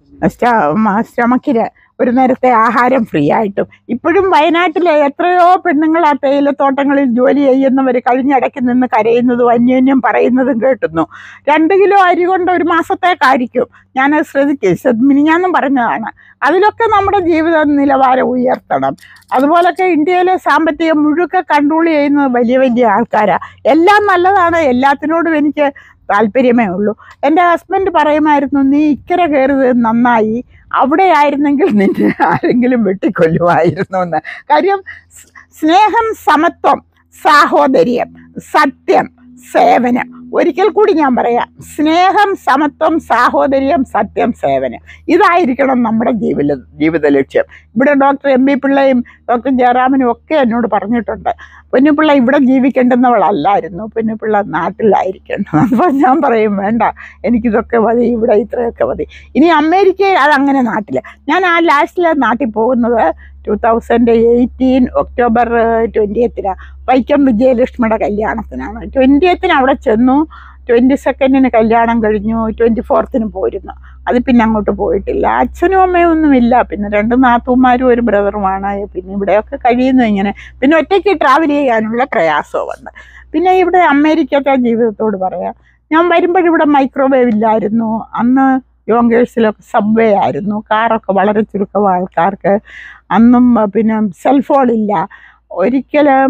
സ്റ്റമക്കിന് ഒരു നേരത്തെ ആഹാരം ഫ്രീ ആയിട്ടും ഇപ്പോഴും വയനാട്ടിലെ എത്രയോ പെണ്ണുങ്ങൾ ആ തേയിലത്തോട്ടങ്ങളിൽ ജോലി ചെയ്യുന്നവർ കഴിഞ്ഞിടയ്ക്ക് നിന്ന് കരയുന്നതും അന്യോന്യം പറയുന്നതും കേട്ടുന്നു രണ്ട് കിലോ അരി കൊണ്ട് ഒരു മാസത്തേക്കായിരിക്കും ഞാനത് ശ്രദ്ധിക്കുക മിനിഞ്ഞാന്നും പറഞ്ഞതാണ് അതിലൊക്കെ നമ്മുടെ ജീവിത നിലവാരം ഉയർത്തണം അതുപോലൊക്കെ ഇന്ത്യയിലെ സാമ്പത്തിക മുഴുക്ക കൺട്രോൾ ചെയ്യുന്നത് വലിയ വലിയ ആൾക്കാരാണ് എല്ലാം നല്ലതാണ് എല്ലാത്തിനോടും എനിക്ക് താല്പര്യമേ ഉള്ളൂ എൻ്റെ ഹസ്ബൻഡ് പറയുമായിരുന്നു നീ ഇക്കര കയറിയത് നന്നായി അവിടെ ആയിരുന്നെങ്കിൽ നിന്നെ ആരെങ്കിലും വെട്ടിക്കൊല്ലുമായിരുന്നു എന്ന് കാര്യം സ്- സ്നേഹം സമത്വം സാഹോദര്യം സത്യം സേവനം ഒരിക്കൽ കൂടി ഞാൻ പറയാം സ്നേഹം സമത്വം സാഹോദര്യം സത്യം സേവനം ഇതായിരിക്കണം നമ്മുടെ ജീവിത ജീവിത ലക്ഷ്യം ഇവിടെ ഡോക്ടർ എം ബി പിള്ളയും ഡോക്ടർ ജയറാമനും ഒക്കെ എന്നോട് പറഞ്ഞിട്ടുണ്ട് പൊന്നുപിള്ള ഇവിടെ ജീവിക്കേണ്ടുന്നവളല്ലായിരുന്നു പൊന്നുപിള്ള നാട്ടിലായിരിക്കണം അപ്പോൾ ഞാൻ പറയും വേണ്ട എനിക്കിതൊക്കെ മതി ഇവിടെ ഇത്രയൊക്കെ മതി ഇനി അമേരിക്കയിൽ അതങ്ങനെ നാട്ടിൽ ഞാൻ ആ ലാസ്റ്റിൽ നാട്ടിൽ പോകുന്നത് ടു തൗസൻഡ് എയ്റ്റീൻ ഒക്ടോബർ ട്വൻറ്റിയത്തിനാണ് വൈക്കം വിജയലക്ഷ്മിയുടെ കല്യാണത്തിനാണ് ട്വൻറ്റിയത്തിന് അവിടെ ചെന്നു ട്വൻറ്റി സെക്കൻഡിന് കല്യാണം കഴിഞ്ഞു ട്വൻറ്റി ഫോർത്തിന് പോയിരുന്നു അത് പിന്നെ അങ്ങോട്ട് പോയിട്ടില്ല അച്ഛനും അമ്മയും ഒന്നുമില്ല പിന്നെ രണ്ട് നാത്തൂമാരും ഒരു ബ്രദറുമാണ് പിന്നെ ഇവിടെയൊക്കെ കഴിയുന്നു ഇങ്ങനെ പിന്നെ ഒറ്റയ്ക്ക് ട്രാവൽ ചെയ്യാനുള്ള പ്രയാസവും ഉണ്ട് പിന്നെ ഇവിടെ അമേരിക്കത്തെ ജീവിതത്തോട് പറയാം ഞാൻ വരുമ്പോഴിവിടെ മൈക്രോവേവ് ഇല്ലായിരുന്നു അന്ന് യോങ്കേഴ്സിലൊക്കെ സബ്വേ ആയിരുന്നു കാറൊക്കെ വളരെ ചുരുക്കം ആൾക്കാർക്ക് അന്നും ആ, പിന്നെ സെൽഫോൺ ഇല്ല ഒരിക്കലും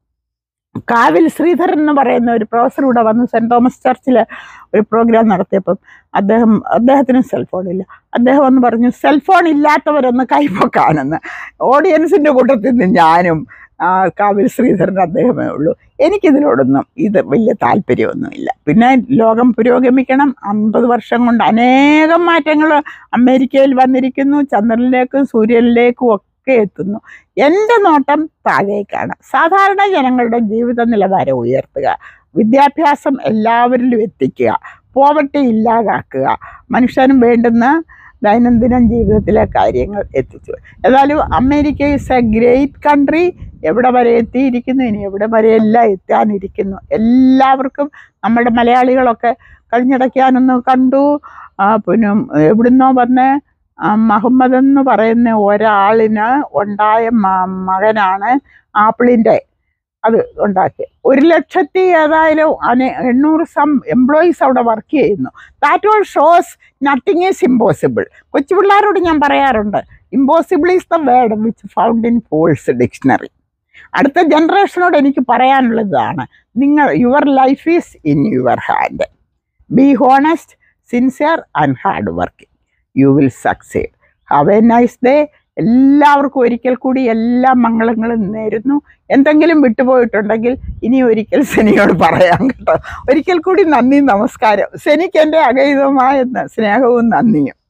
കാവിൽ ശ്രീധരൻ എന്ന് പറയുന്ന ഒരു പ്രൊഫസർ ഇവിടെ വന്ന് സെൻറ് തോമസ് ചർച്ചിൽ ഒരു പ്രോഗ്രാം നടത്തിയപ്പം അദ്ദേഹം അദ്ദേഹത്തിന് സെൽഫോൺ ഇല്ല അദ്ദേഹം വന്ന് പറഞ്ഞു സെൽഫോൺ ഇല്ലാത്തവരൊന്ന് കൈപ്പൊക്കാണെന്ന് ഓഡിയൻസിൻ്റെ കൂട്ടത്തിൽ നിന്ന് ഞാനും ആ, കാവിൽ ശ്രീധരൻ അദ്ദേഹമേ ഉള്ളൂ എനിക്കിതിനോടൊന്നും ഇത് വലിയ താല്പര്യമൊന്നുമില്ല പിന്നെ ലോകം പുരോഗമിക്കണം അമ്പത് വർഷം കൊണ്ട് അനേകം മാറ്റങ്ങൾ അമേരിക്കയിൽ വന്നിരിക്കുന്നു ചന്ദ്രനിലേക്കും സൂര്യനിലേക്കും ഒക്കെ ഒക്കെ എത്തുന്നു എൻ്റെ നോട്ടം താഴേക്കാണ് സാധാരണ ജനങ്ങളുടെ ജീവിത നിലവാരം ഉയർത്തുക വിദ്യാഭ്യാസം എല്ലാവരിലും എത്തിക്കുക പോവർട്ടി ഇല്ലാതാക്കുക മനുഷ്യനും വേണ്ടുന്ന ദൈനംദിന ജീവിതത്തിലെ കാര്യങ്ങൾ എത്തിച്ചു ഏതായാലും America is a great country എവിടെ വരെ എത്തിയിരിക്കുന്നു ഇനി എവിടെ വരെ എല്ലാം എത്താനിരിക്കുന്നു എല്ലാവർക്കും നമ്മുടെ മലയാളികളൊക്കെ കഴിഞ്ഞിടയ്ക്ക് ഞാനൊന്ന് കണ്ടു ആ, പിന്നെ എവിടുന്നോ വന്ന് ആ, മുഹമ്മദ് എന്ന് പറയുന്ന ഒരാളിന് ഉണ്ടായ മ- മകനാണ് ആപ്പിളിൻ്റെ അത് ഉണ്ടാക്കി ഒരു ലക്ഷത്തി ഏതായാലും അനെ- എണ്ണൂറ് സം എംപ്ലോയീസ് അവിടെ വർക്ക് ചെയ്യുന്നു that all shows nothing is impossible കൊച്ചു പിള്ളേരോട് ഞാൻ പറയാറുണ്ട് impossible is the word which found in fools dictionary അടുത്ത ജനറേഷനോട് എനിക്ക് പറയാനുള്ളതാണ് നിങ്ങൾ your life is in your hand be honest sincere and hard working you will succeed have a nice day എല്ലാവർക്കും ഒരിക്കൽ കൂടി എല്ലാ മംഗളങ്ങളും നേരുന്നു എന്തെങ്കിലും വിട്ടുപോയിട്ടുണ്ടെങ്കിൽ ഇനി ഒരിക്കൽ സെനിയോട് പറയാം കേട്ടോ ഒരിക്കൽ കൂടി നന്ദി നമസ്കാരം സെനിക്ക് എൻ്റെ അഗൈതമായ സ്നേഹവും നന്ദിയും